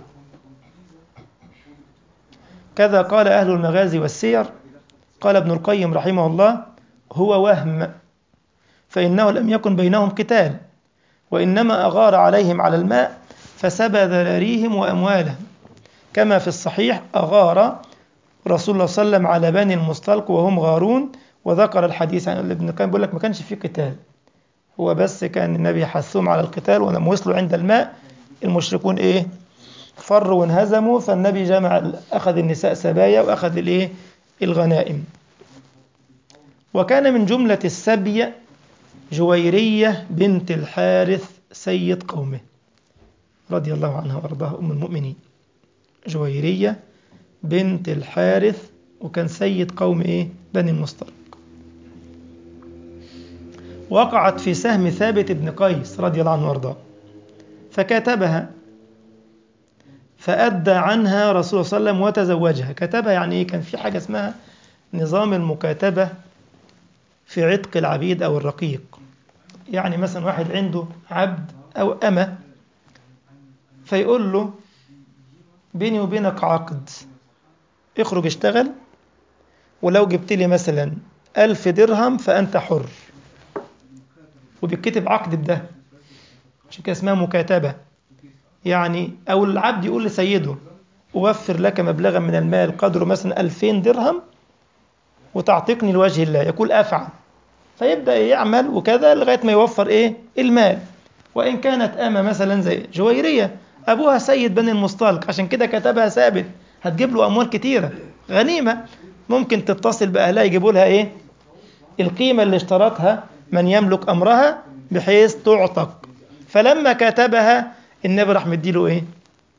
S1: كذا قال أهل المغازي والسير قال ابن القيم رحمه الله هو وهم فإنه لم يكن بينهم قتال وإنما أغار عليهم على الماء فسبى ذراريهم وأموالهم كما في الصحيح أغار رسول الله صلى الله عليه وسلم على بني المصطلق وهم غارون وذكر الحديث عن ابن القيم بيقول لك ما كانش فيه قتال هو بس كان النبي حثهم على القتال ولما وصلوا عند الماء المشركون ايه فروا وانهزموا فالنبي جمع اخذ النساء سبايا واخذ الايه الغنائم وكان من جملة السبي جويرية بنت الحارث سيد قومه رضي الله عنها وارضاها ام المؤمنين جويرية بنت الحارث وكان سيد قوم ايه بني المصطلق وقعت في سهم ثابت بن قيس رضي الله عنه وارضاه فكاتبها فأدى عنها رسول الله صلى الله عليه وسلم وتزوجها كتبها يعني ايه كان في حاجة اسمها نظام المكاتبة في عتق العبيد أو الرقيق يعني مثلا واحد عنده عبد أو أمة فيقول له بيني وبينك عقد اخرج اشتغل ولو جبت لي مثلا ألف درهم فأنت حر وبيتكتب عقد بده عشان كده اسمها مكاتبة يعني أو العبد يقول لسيده أوفر لك مبلغا من المال قدره مثلا ألفين درهم وتعتقني لوجه الله يقول أفعل فيبدأ يعمل وكذا لغاية ما يوفر إيه المال وإن كانت أمة مثلا زي جويرية أبوها سيد بني المصطلق عشان كده كتبها ثابت هتجيب له أموال كتيرة غنيمة ممكن تتصل بأهلها يجيبوا لها إيه القيمة اللي اشترطها من يملك أمرها بحيث تعتق فلما كتبها النبي راح مديله إيه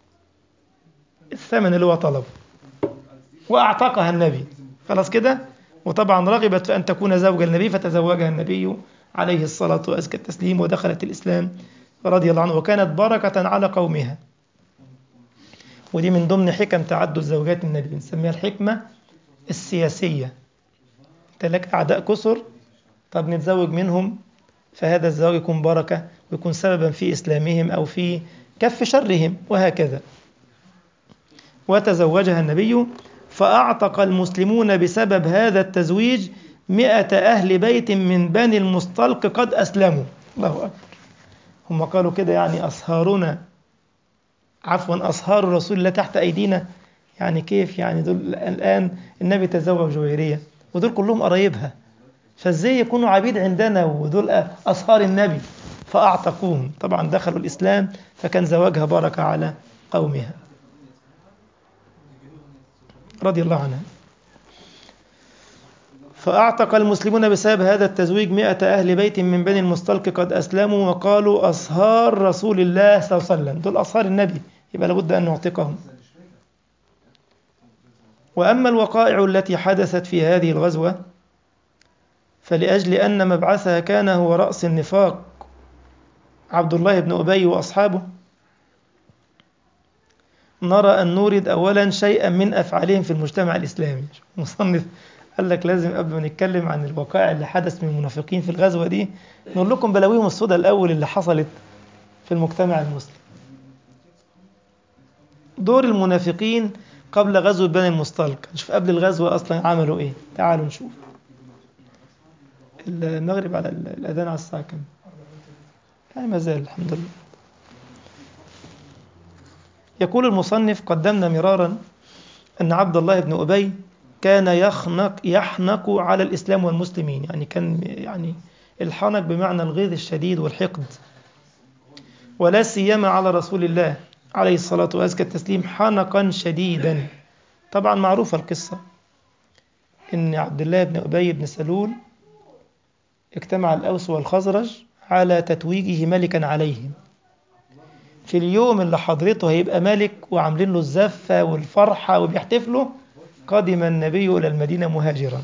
S1: الثمن اللي هو طلبه وأعتقها النبي خلاص كده وطبعا رغبت في أن تكون زوجة النبي فتزوجها النبي عليه الصلاة وأزكى التسليم ودخلت الإسلام رضي الله عنه وكانت بركة على قومها ودي من ضمن حكم تعدد زوجات النبي بنسميها الحكمة السياسية انت لك أعداء كثر طب نتزوج منهم فهذا الزواج يكون بركة ويكون سببا في إسلامهم أو في كف شرهم وهكذا وتزوجها النبي فأعتق المسلمون بسبب هذا التزويج مئة أهل بيت من بني المصطلق قد أسلموا الله أكبر هم قالوا كده يعني أصهارنا عفوا أصهار رسول الله تحت أيدينا يعني كيف يعني دول الآن النبي تزوج جويرية ودول كلهم قرايبها فازاي يكونوا عبيد عندنا ودول أصهار النبي فأعتقوهم طبعا دخلوا الإسلام فكان زواجها بركة على قومها رضي الله عنها فأعتق المسلمون بسبب هذا التزويج مئة أهل بيت من بني المصطلق قد أسلموا وقالوا أصهار رسول الله صلى الله عليه وسلم دول أصهار النبي يبقى لابد أن نعتقهم وأما الوقائع التي حدثت في هذه الغزوة فلأجل أن مبعثها كان هو رأس النفاق عبد الله بن أبي وأصحابه نرى أن نورد أولا شيئا من أفعالهم في المجتمع الإسلامي مصنف قال لك لازم قبل ما نتكلم عن الوقائع اللي حدث من المنافقين في الغزوة دي نقول لكم بلاويهم السوداء الأول اللي حصلت في المجتمع المسلم دور المنافقين قبل غزوة بني المصطلق نشوف قبل الغزوة أصلا عملوا إيه تعالوا نشوف المغرب على الأذان على الساعة كم يعني ما زال الحمد لله يقول المصنف قدمنا مرارا أن عبد الله بن أبي كان يخنق يحنق على الإسلام والمسلمين يعني كان يعني الحنق بمعنى الغيظ الشديد والحقد ولا سيما على رسول الله عليه الصلاة وأزكى التسليم حنقا شديدا طبعا معروفة القصة إن عبد الله بن أبي بن سلول اجتمع الأوس والخزرج على تتويجه ملكا عليهم في اليوم اللي حضرته هيبقى ملك وعاملين له الزفة والفرحة وبيحتفلوا قدم النبي إلى المدينة مهاجرا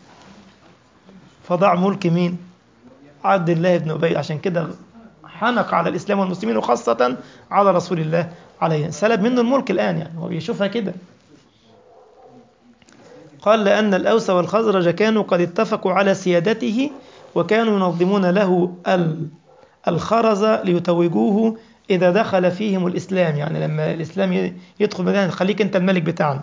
S1: فضاع ملك مين؟ عبد الله بن أبي عشان كده حنق على الإسلام والمسلمين وخاصة على رسول الله عليه سلب منه الملك الآن يعني هو بيشوفها كده قال لأن الأوس والخزرج كانوا قد اتفقوا على سيادته وكانوا ينظمون له الخرز ليتوجوه إذا دخل فيهم الإسلام يعني لما الإسلام يدخل مدينة خليك أنت الملك بتاعنا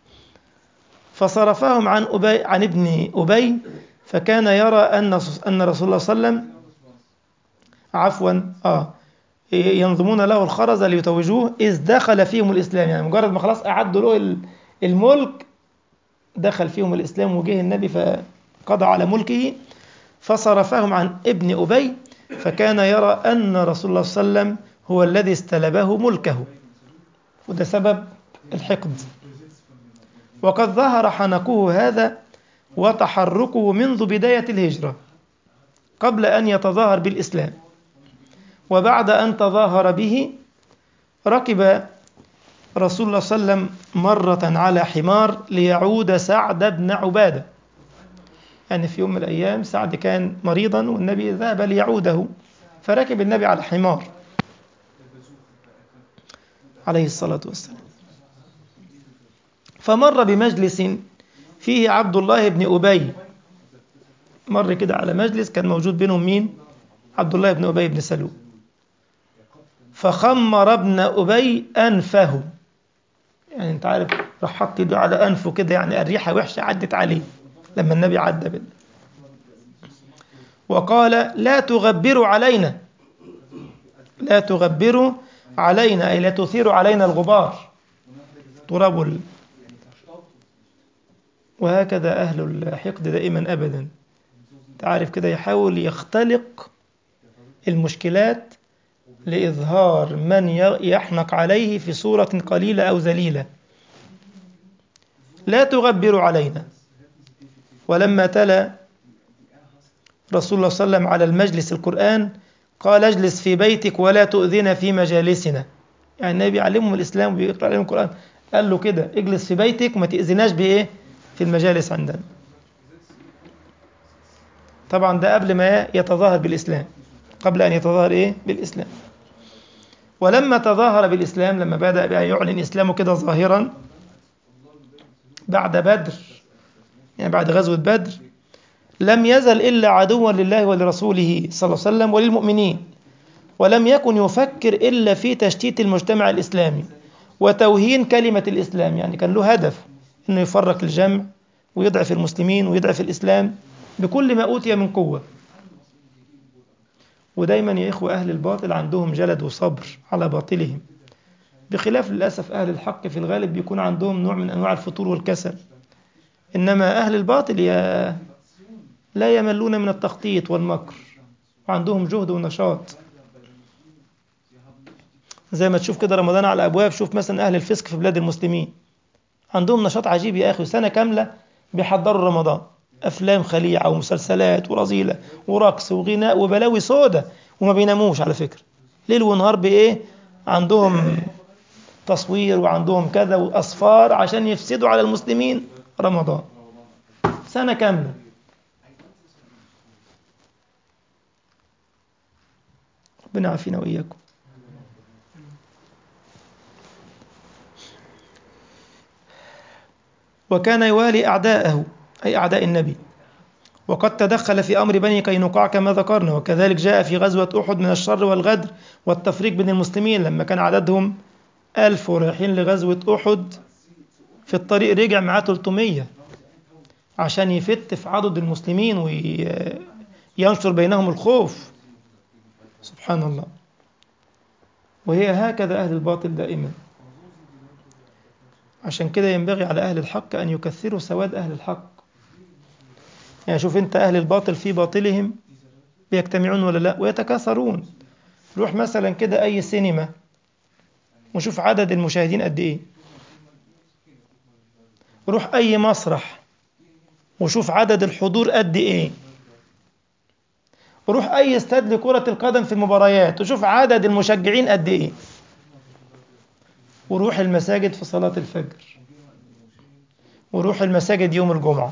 S1: فصرفهم عن أبي عن ابن أبي فكان يرى أن أن رسول الله صلى الله عليه وسلم عفوا آه ينظمون له الخرز ليتوجوه إذ دخل فيهم الإسلام يعني مجرد ما خلاص أعدوا له الملك دخل فيهم الإسلام وجه النبي فقضى على ملكه فصرفهم عن ابن أبي فكان يرى أن رسول الله صلى الله عليه وسلم هو الذي استلبه ملكه وده سبب الحقد وقد ظهر حنقه هذا وتحركه منذ بداية الهجرة قبل أن يتظاهر بالإسلام وبعد أن تظاهر به ركب رسول الله صلى الله عليه وسلم مرة على حمار ليعود سعد بن عبادة يعني في يوم من الأيام سعد كان مريضا والنبي ذهب ليعوده فركب النبي على حمار عليه الصلاة والسلام فمر بمجلس فيه عبد الله بن أبي مر كده على مجلس كان موجود بينهم مين عبد الله بن أبي بن سلول فخمر ابن أبي أنفه يعني انت عارف راح حط يده على أنفه كده يعني الريحة وحشة عدت عليه لما النبي عدى بال وقال لا تغبروا علينا لا تغبروا علينا أي لا تثيروا علينا الغبار تراب ال... وهكذا أهل الحقد دائما أبدا تعرف كده يحاول يختلق المشكلات لإظهار من يحنق عليه في صورة قليلة أو ذليلة لا تغبروا علينا ولما تلا رسول الله صلى الله عليه وسلم على المجلس القرآن قال اجلس في بيتك ولا تؤذنا في مجالسنا يعني النبي علمهم الإسلام وبيقرأ عليهم القرآن قال له كده اجلس في بيتك وما تأذناش بإيه في المجالس عندنا طبعا ده قبل ما يتظاهر بالإسلام قبل أن يتظاهر إيه بالإسلام ولما تظاهر بالإسلام لما بدأ بقى يعلن إسلامه كده ظاهرا بعد بدر يعني بعد غزوة بدر لم يزل إلا عدوا لله ولرسوله صلى الله عليه وسلم وللمؤمنين ولم يكن يفكر إلا في تشتيت المجتمع الإسلامي وتوهين كلمة الإسلام يعني كان له هدف أنه يفرق الجمع ويضعف المسلمين ويضعف الإسلام بكل ما أوتي من قوة ودايما يا إخوة أهل الباطل عندهم جلد وصبر على باطلهم بخلاف للأسف أهل الحق في الغالب بيكون عندهم نوع من أنواع الفتور والكسل إنما أهل الباطل يا لا يملون من التخطيط والمكر وعندهم جهد ونشاط زي ما تشوف كده رمضان على الأبواب شوف مثلا أهل الفسق في بلاد المسلمين عندهم نشاط عجيب يا أخي سنة كاملة بيحضروا رمضان أفلام خليعة ومسلسلات ورذيلة ورقص وغناء وبلاوي سودة وما بيناموش على فكرة ليل ونهار بإيه عندهم تصوير وعندهم كذا وأصفار عشان يفسدوا على المسلمين رمضان سنة كاملة ربنا يعافينا وإياكم وكان يوالي أعداءه أي أعداء النبي وقد تدخل في أمر بني قينقاع كما ذكرنا وكذلك جاء في غزوة أحد من الشر والغدر والتفريق بين المسلمين لما كان عددهم ألف ورايحين لغزوة أحد في الطريق رجع معاه 300 عشان يفت في عدد المسلمين وينشر بينهم الخوف سبحان الله وهي هكذا أهل الباطل دائما عشان كده ينبغي على أهل الحق أن يكثروا سواد أهل الحق يعني شوف أنت أهل الباطل في باطلهم بيجتمعون ولا لا ويتكاثرون روح مثلا كده أي سينما وشوف عدد المشاهدين قد إيه روح أي مسرح وشوف عدد الحضور قد إيه روح أي استاد لكرة القدم في المباريات وشوف عدد المشجعين قد إيه وروح المساجد في صلاة الفجر وروح المساجد يوم الجمعة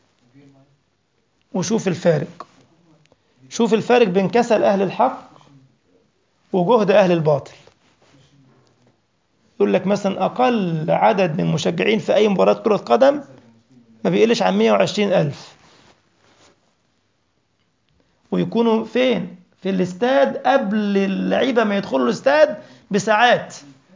S1: وشوف الفارق شوف الفارق بين كسل أهل الحق وجهد أهل الباطل يقول لك مثلا أقل عدد من المشجعين في أي مباراة كرة قدم ما بيقلش عن 120 ألف ويكونوا فين في الاستاد قبل اللعيبة ما يدخلوا الاستاد بساعات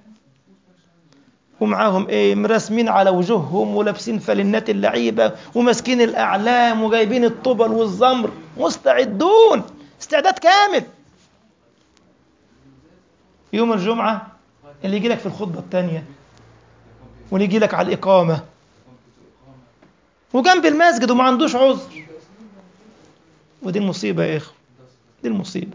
S1: ومعاهم ايه مرسمين على وجوههم ولابسين فلنات اللعيبة وماسكين الأعلام وجايبين الطبل والزمر مستعدون استعداد كامل يوم الجمعة اللي يجي لك في الخطبة الثانية واللي يجي لك على الإقامة وجنب المسجد وما عندوش عذر ودي المصيبة يا إخوة دي المصيبة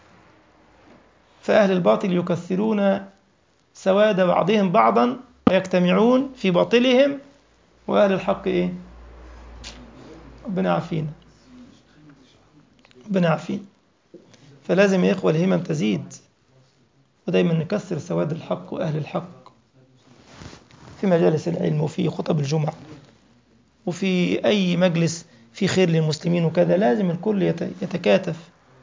S1: فأهل الباطل يكثرون سواد بعضهم بعضا ويجتمعون في باطلهم وأهل الحق إيه ربنا يعافينا ربنا يعافينا فلازم يا إخوة الهمم تزيد ودايما نكسر سواد الحق وأهل الحق في مجالس العلم وفي خطب الجمعة وفي أي مجلس في خير للمسلمين وكذا لازم الكل يتكاتف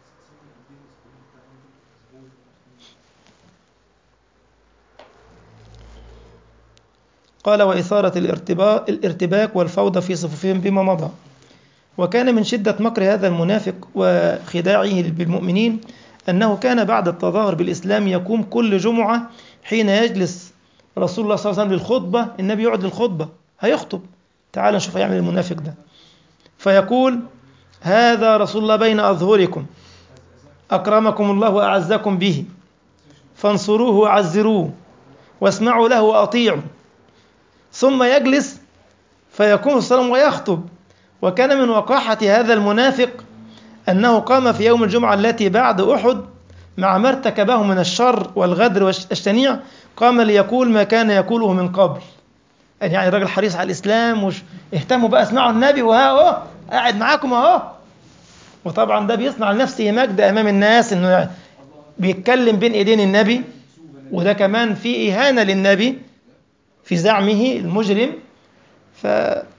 S1: قال وإثارة الارتباك والفوضى في صفوفهم بما مضى وكان من شدة مكر هذا المنافق وخداعه بالمؤمنين أنه كان بعد التظاهر بالإسلام يقوم كل جمعة حين يجلس رسول الله صلى الله عليه وسلم للخطبة النبي يقعد للخطبة هيخطب تعال نشوف هيعمل المنافق ده فيقول هذا رسول الله بين أظهركم أكرمكم الله وأعزكم به فانصروه وعزروه واسمعوا له وأطيعوا ثم يجلس فيقوم الصلاة ويخطب وكان من وقاحة هذا المنافق أنه قام في يوم الجمعة التي بعد أحد مع ما ارتكبه من الشر والغدر والشنيع قام ليقول ما كان يقوله من قبل يعني الراجل حريص على الإسلام وش اهتموا بقى اسمعوا النبي وها اهو قاعد معاكم اهو وطبعا ده بيصنع لنفسه مجد أمام الناس إنه بيتكلم بين إيدين النبي وده كمان في إهانة للنبي في زعمه المجرم ف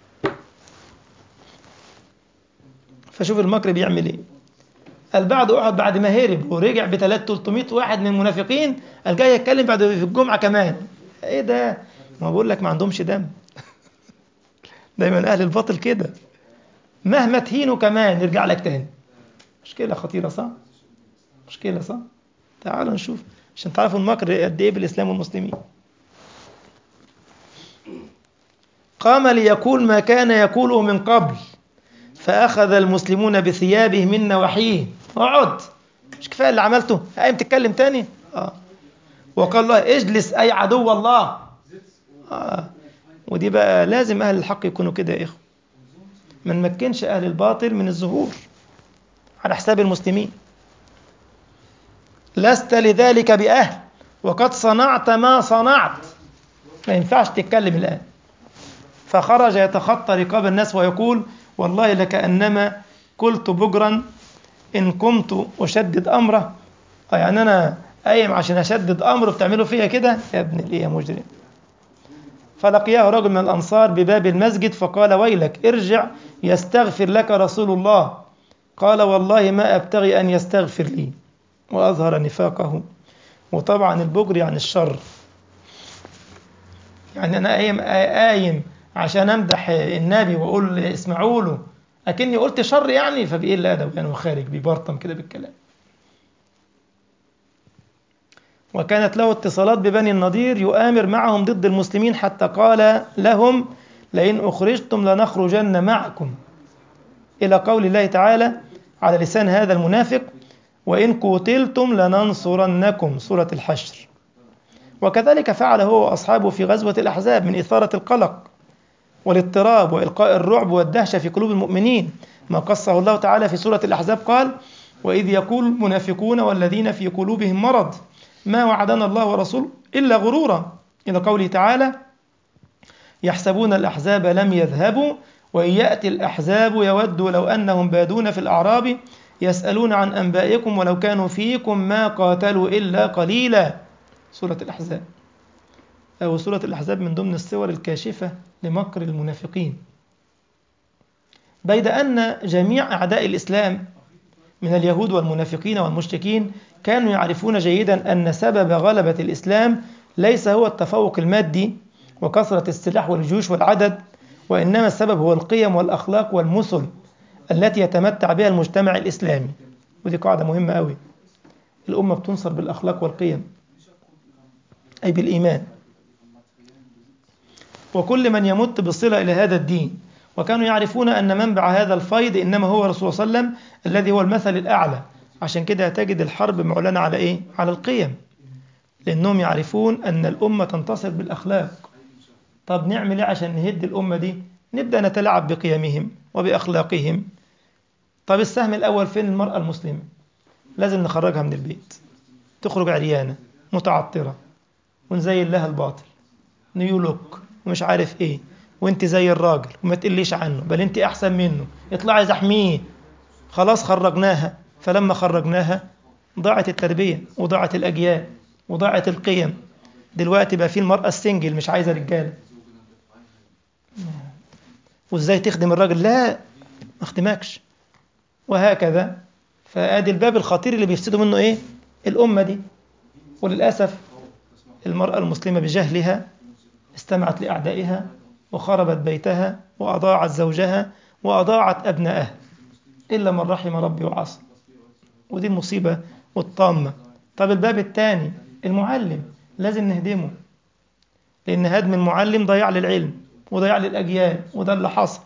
S1: فشوف المكر بيعمل ايه قال بعد احد بعد ما هرب ورجع ب 300 واحد من المنافقين قال جاي يتكلم بعد في الجمعه كمان ايه ده ما بقول لك ما عندهمش دم دايما اهل الباطل كده مهما تهينوا كمان يرجع لك تاني مشكله خطيره صح مشكله صح تعالوا نشوف عشان تعرفوا المكر قد ايه بالاسلام والمسلمين قام ليقول ما كان يقوله من قبل فأخذ المسلمون بثيابه من نواحيه اقعد مش كفاية اللي عملته قايم تتكلم تاني آه. وقال له اجلس أي عدو الله آه. ودي بقى لازم أهل الحق يكونوا كده يا إخوة ما نمكنش أهل الباطل من الظهور على حساب المسلمين لست لذلك بأهل وقد صنعت ما صنعت ما ينفعش تتكلم الآن فخرج يتخطى رقاب الناس ويقول والله لكأنما قلت بجرا إن قمت أشدد أمره يعني أنا قايم عشان أشدد أمره بتعملوا فيا كده يا ابن الإيه يا مجرم فلقياه رجل من الأنصار بباب المسجد فقال ويلك ارجع يستغفر لك رسول الله قال والله ما أبتغي أن يستغفر لي وأظهر نفاقه وطبعا البجر يعني الشر يعني أنا قايم قايم عشان أمدح النبي وأقول اسمعوا له أكني قلت شر يعني فبيقل أدب يعني وخارج بيبرطم كده بالكلام وكانت له اتصالات ببني النضير يؤامر معهم ضد المسلمين حتى قال لهم لئن أخرجتم لنخرجن معكم إلى قول الله تعالى على لسان هذا المنافق وإن قتلتم لننصرنكم سورة الحشر وكذلك فعل هو وأصحابه في غزوة الأحزاب من إثارة القلق والاضطراب وإلقاء الرعب والدهشة في قلوب المؤمنين ما قصه الله تعالى في سورة الأحزاب قال وإذ يقول المنافقون والذين في قلوبهم مرض ما وعدنا الله ورسوله إلا غرورا إلى قوله تعالى يحسبون الأحزاب لم يذهبوا وإن يأتي الأحزاب يودوا لو أنهم بادون في الأعراب يسألون عن أنبائكم ولو كانوا فيكم ما قاتلوا إلا قليلا سورة الأحزاب أو سورة الأحزاب من ضمن الصور الكاشفة لمكر المنافقين بيد أن جميع أعداء الإسلام من اليهود والمنافقين والمشركين كانوا يعرفون جيدا أن سبب غلبة الإسلام ليس هو التفوق المادي وكثرة السلاح والجيوش والعدد وإنما السبب هو القيم والأخلاق والمثل التي يتمتع بها المجتمع الإسلامي ودي قاعدة مهمة قوي الأمة بتنصر بالأخلاق والقيم أي بالإيمان وكل من يمت بصلة إلى هذا الدين وكانوا يعرفون أن منبع هذا الفيض إنما هو رسول صلى الله عليه وسلم الذي هو المثل الأعلى عشان كده تجد الحرب معلنة على إيه؟ على القيم لأنهم يعرفون أن الأمة تنتصر بالأخلاق طب نعمل إيه عشان نهد الأمة دي نبدأ نتلاعب بقيمهم وبأخلاقهم طب السهم الأول فين المرأة المسلمة لازم نخرجها من البيت تخرج عريانة متعطرة ونزين لها الباطل نيو لوك ومش عارف ايه وانت زي الراجل وما تقليش عنه بل انت احسن منه اطلعي زحميه خلاص خرجناها فلما خرجناها ضاعت التربية وضاعت الأجيال وضاعت القيم دلوقتي بقى في المرأة السنجل مش عايزة رجالة وازاي تخدم الراجل لا ما اخدمكش وهكذا فادي الباب الخطير اللي بيفسدوا منه ايه الأمة دي وللأسف المرأة المسلمة بجهلها استمعت لأعدائها وخربت بيتها وأضاعت زوجها وأضاعت أبنائها إلا من رحم ربي وعصى ودي المصيبة والطامة طب الباب الثاني المعلم لازم نهدمه لأن هدم المعلم ضياع للعلم وضياع للأجيال وده اللي حصل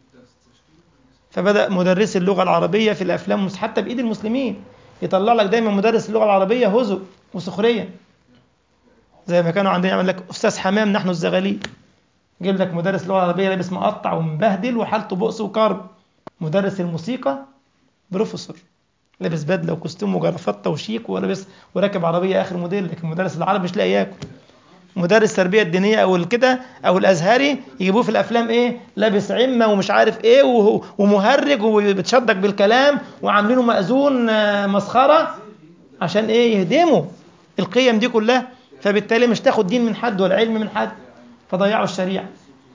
S1: فبدأ مدرس اللغة العربية في الأفلام حتى بإيد المسلمين يطلع لك دايما مدرس اللغة العربية هزء وسخرية زي ما كانوا عندنا يعمل لك أستاذ حمام نحن الزغاليل يجيب لك مدرس اللغة العربية لابس مقطع ومبهدل وحالته بؤس وكرب مدرس الموسيقى بروفيسور لابس بدله وكوستيم وجرافطه وشيك ولابس وراكب عربيه اخر موديل لكن مدرس العربي مش لاقي ياكل مدرس التربيه الدينيه او الكده او الازهري يجيبوه في الافلام ايه لابس عمه ومش عارف ايه ومهرج وبتشدك بالكلام وعاملينه مأذون مسخره عشان ايه يهدموا القيم دي كلها فبالتالي مش تاخد دين من حد ولا علم من حد فضيعوا الشريعه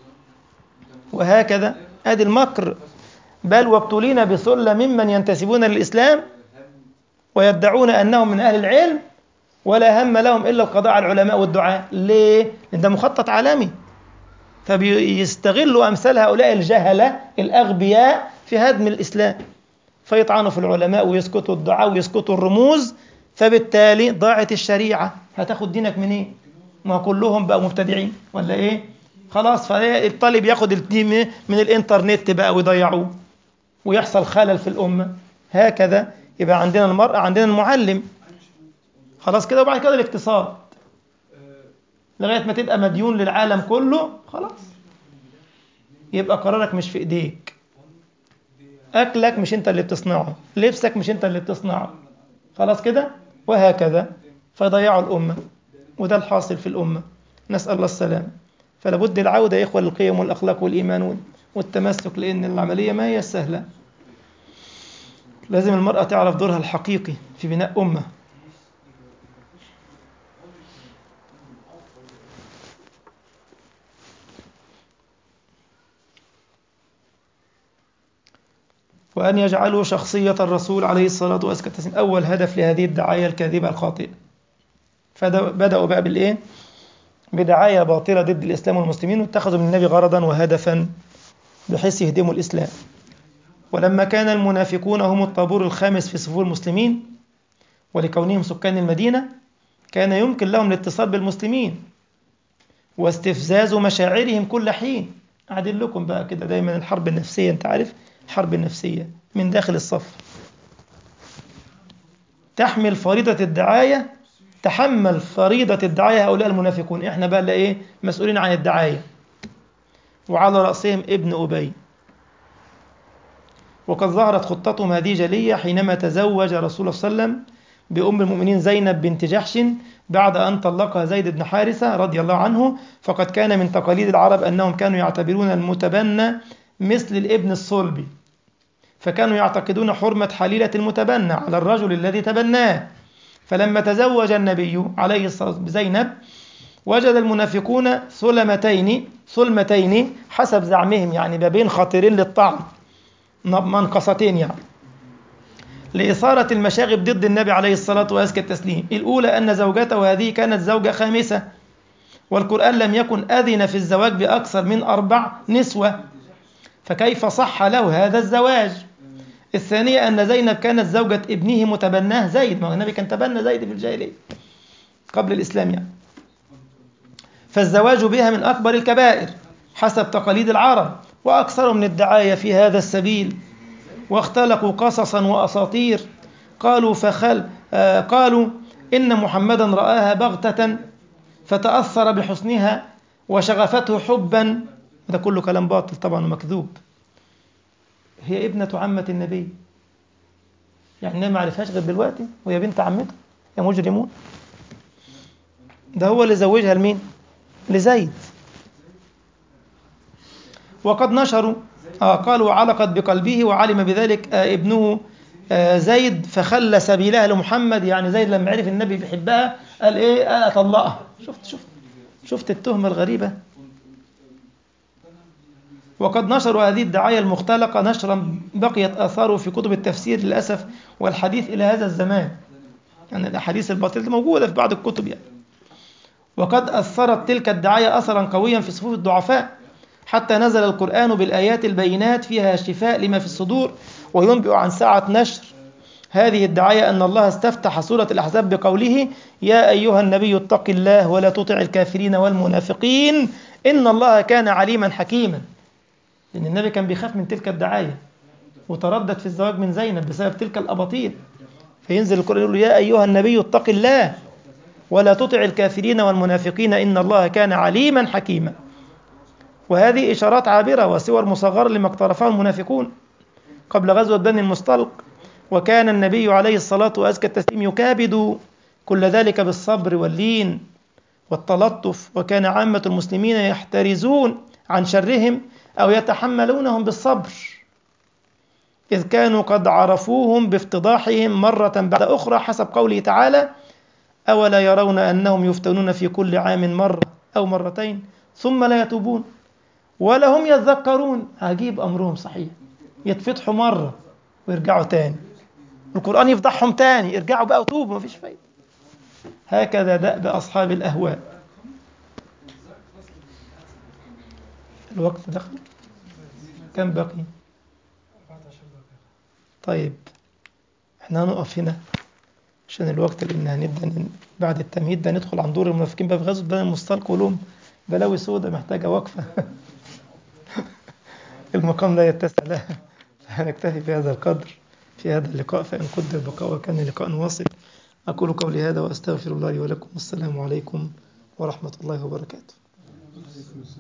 S1: وهكذا ادي المكر بل وابتلينا بثلة ممن ينتسبون للإسلام ويدعون أنهم من أهل العلم ولا هم لهم إلا القضاء على العلماء والدعاء ليه؟ لأن ده مخطط عالمي فبيستغلوا أمثال هؤلاء الجهلة الأغبياء في هدم الإسلام فيطعنوا في العلماء ويسكتوا الدعاء ويسكتوا الرموز فبالتالي ضاعت الشريعة هتاخد دينك منين؟ إيه؟ ما كلهم بقوا مبتدعين ولا إيه؟ خلاص فالطالب ياخد الدين من الإنترنت بقى ويضيعوه ويحصل خلل في الأمة هكذا يبقى عندنا المرأة عندنا المعلم خلاص كده وبعد كده الاقتصاد لغاية ما تبقى مديون للعالم كله خلاص يبقى قرارك مش في ايديك اكلك مش انت اللي بتصنعه لبسك مش انت اللي بتصنعه خلاص كده وهكذا فضيعوا الامه وده الحاصل في الامه نسال الله السلام فلا بد العوده يا اخوه للقيم والاخلاق والايمان والتمسك لان العمليه ما هي سهله لازم المراه تعرف دورها الحقيقي في بناء امه وأن يجعلوا شخصية الرسول عليه الصلاة والسلام أول هدف لهذه الدعاية الكاذبة الخاطئة فبدأوا بقى بالإيه؟ بدعاية باطلة ضد الإسلام والمسلمين واتخذوا من النبي غرضا وهدفا بحيث يهدموا الإسلام ولما كان المنافقون هم الطابور الخامس في صفوف المسلمين ولكونهم سكان المدينة كان يمكن لهم الاتصال بالمسلمين واستفزاز مشاعرهم كل حين أعدل لكم بقى كده دايما الحرب النفسية أنت عارف الحرب النفسية من داخل الصف تحمل فريضة الدعاية تحمل فريضة الدعاية هؤلاء المنافقون احنا بقى اللي ايه مسؤولين عن الدعاية وعلى رأسهم ابن أبي وقد ظهرت خطتهم هذه جلية حينما تزوج رسول الله صلى الله عليه وسلم بأم المؤمنين زينب بنت جحش بعد أن طلقها زيد بن حارثة رضي الله عنه فقد كان من تقاليد العرب أنهم كانوا يعتبرون المتبنى مثل الابن الصلبي فكانوا يعتقدون حرمة حليلة المتبنى على الرجل الذي تبناه فلما تزوج النبي عليه الصلاة والسلام بزينب وجد المنافقون سلمتين سلمتين حسب زعمهم يعني بابين خطيرين للطعن منقصتين يعني لإثارة المشاغب ضد النبي عليه الصلاة وأزكى التسليم الأولى أن زوجته هذه كانت زوجة خامسة والقرآن لم يكن أذن في الزواج بأكثر من أربع نسوة فكيف صح له هذا الزواج الثانية أن زينب كانت زوجة ابنه متبناه زيد ما النبي كان تبنى زيد في الجاهلية قبل الإسلام يعني فالزواج بها من أكبر الكبائر حسب تقاليد العرب وأكثر من الدعاية في هذا السبيل واختلقوا قصصا وأساطير قالوا فخل آه قالوا إن محمدا رآها بغتة فتأثر بحسنها وشغفته حبا ده كله كلام باطل طبعا ومكذوب هي ابنة عمة النبي يعني النبي ما عرفهاش غير دلوقتي وهي بنت عمته يا مجرمون ده هو اللي زوجها لمين لزيد وقد نشروا آه قالوا علقت بقلبه وعلم بذلك آه ابنه آه زيد فخلى سبيلها لمحمد يعني زيد لما عرف النبي بيحبها قال ايه آه اطلقها شفت شفت شفت التهمة الغريبة وقد نشروا هذه الدعاية المختلقة نشرا بقيت آثاره في كتب التفسير للأسف والحديث إلى هذا الزمان يعني الأحاديث الباطلة موجودة في بعض الكتب يعني وقد أثرت تلك الدعاية أثرا قويا في صفوف الضعفاء حتى نزل القرآن بالآيات البينات فيها شفاء لما في الصدور وينبئ عن سعة نشر هذه الدعاية أن الله استفتح سورة الأحزاب بقوله يا أيها النبي اتق الله ولا تطع الكافرين والمنافقين إن الله كان عليما حكيما لأن النبي كان بيخاف من تلك الدعاية وتردد في الزواج من زينب بسبب تلك الأباطيل فينزل القرآن يقول له يا أيها النبي اتق الله ولا تطع الكافرين والمنافقين إن الله كان عليما حكيما وهذه إشارات عابرة وصور مصغرة لما اقترفه المنافقون قبل غزوة بني المصطلق وكان النبي عليه الصلاة وأزكى التسليم يكابد كل ذلك بالصبر واللين والتلطف وكان عامة المسلمين يحترزون عن شرهم أو يتحملونهم بالصبر إذ كانوا قد عرفوهم بافتضاحهم مرة بعد أخرى حسب قوله تعالى أولا يرون أنهم يفتنون في كل عام مرة أو مرتين ثم لا يتوبون ولا هم يذكرون عجيب أمرهم صحيح يتفتحوا مرة ويرجعوا تاني القرآن يفضحهم تاني ارجعوا بقى وتوبوا مفيش فايدة هكذا دأب أصحاب الأهواء الوقت دخل كم بقي طيب احنا هنقف هنا عشان الوقت لان هنبدا بعد التمهيد ده ندخل عن دور المنافقين بقى في غزوه بني المصطلق ولهم بلاوي سودة محتاجه وقفه المقام لا يتسع لها فهنكتفي بهذا القدر في هذا اللقاء فإن قدر بقاء وكان لقاء واصل أقول قولي هذا وأستغفر الله لي ولكم والسلام عليكم ورحمة الله وبركاته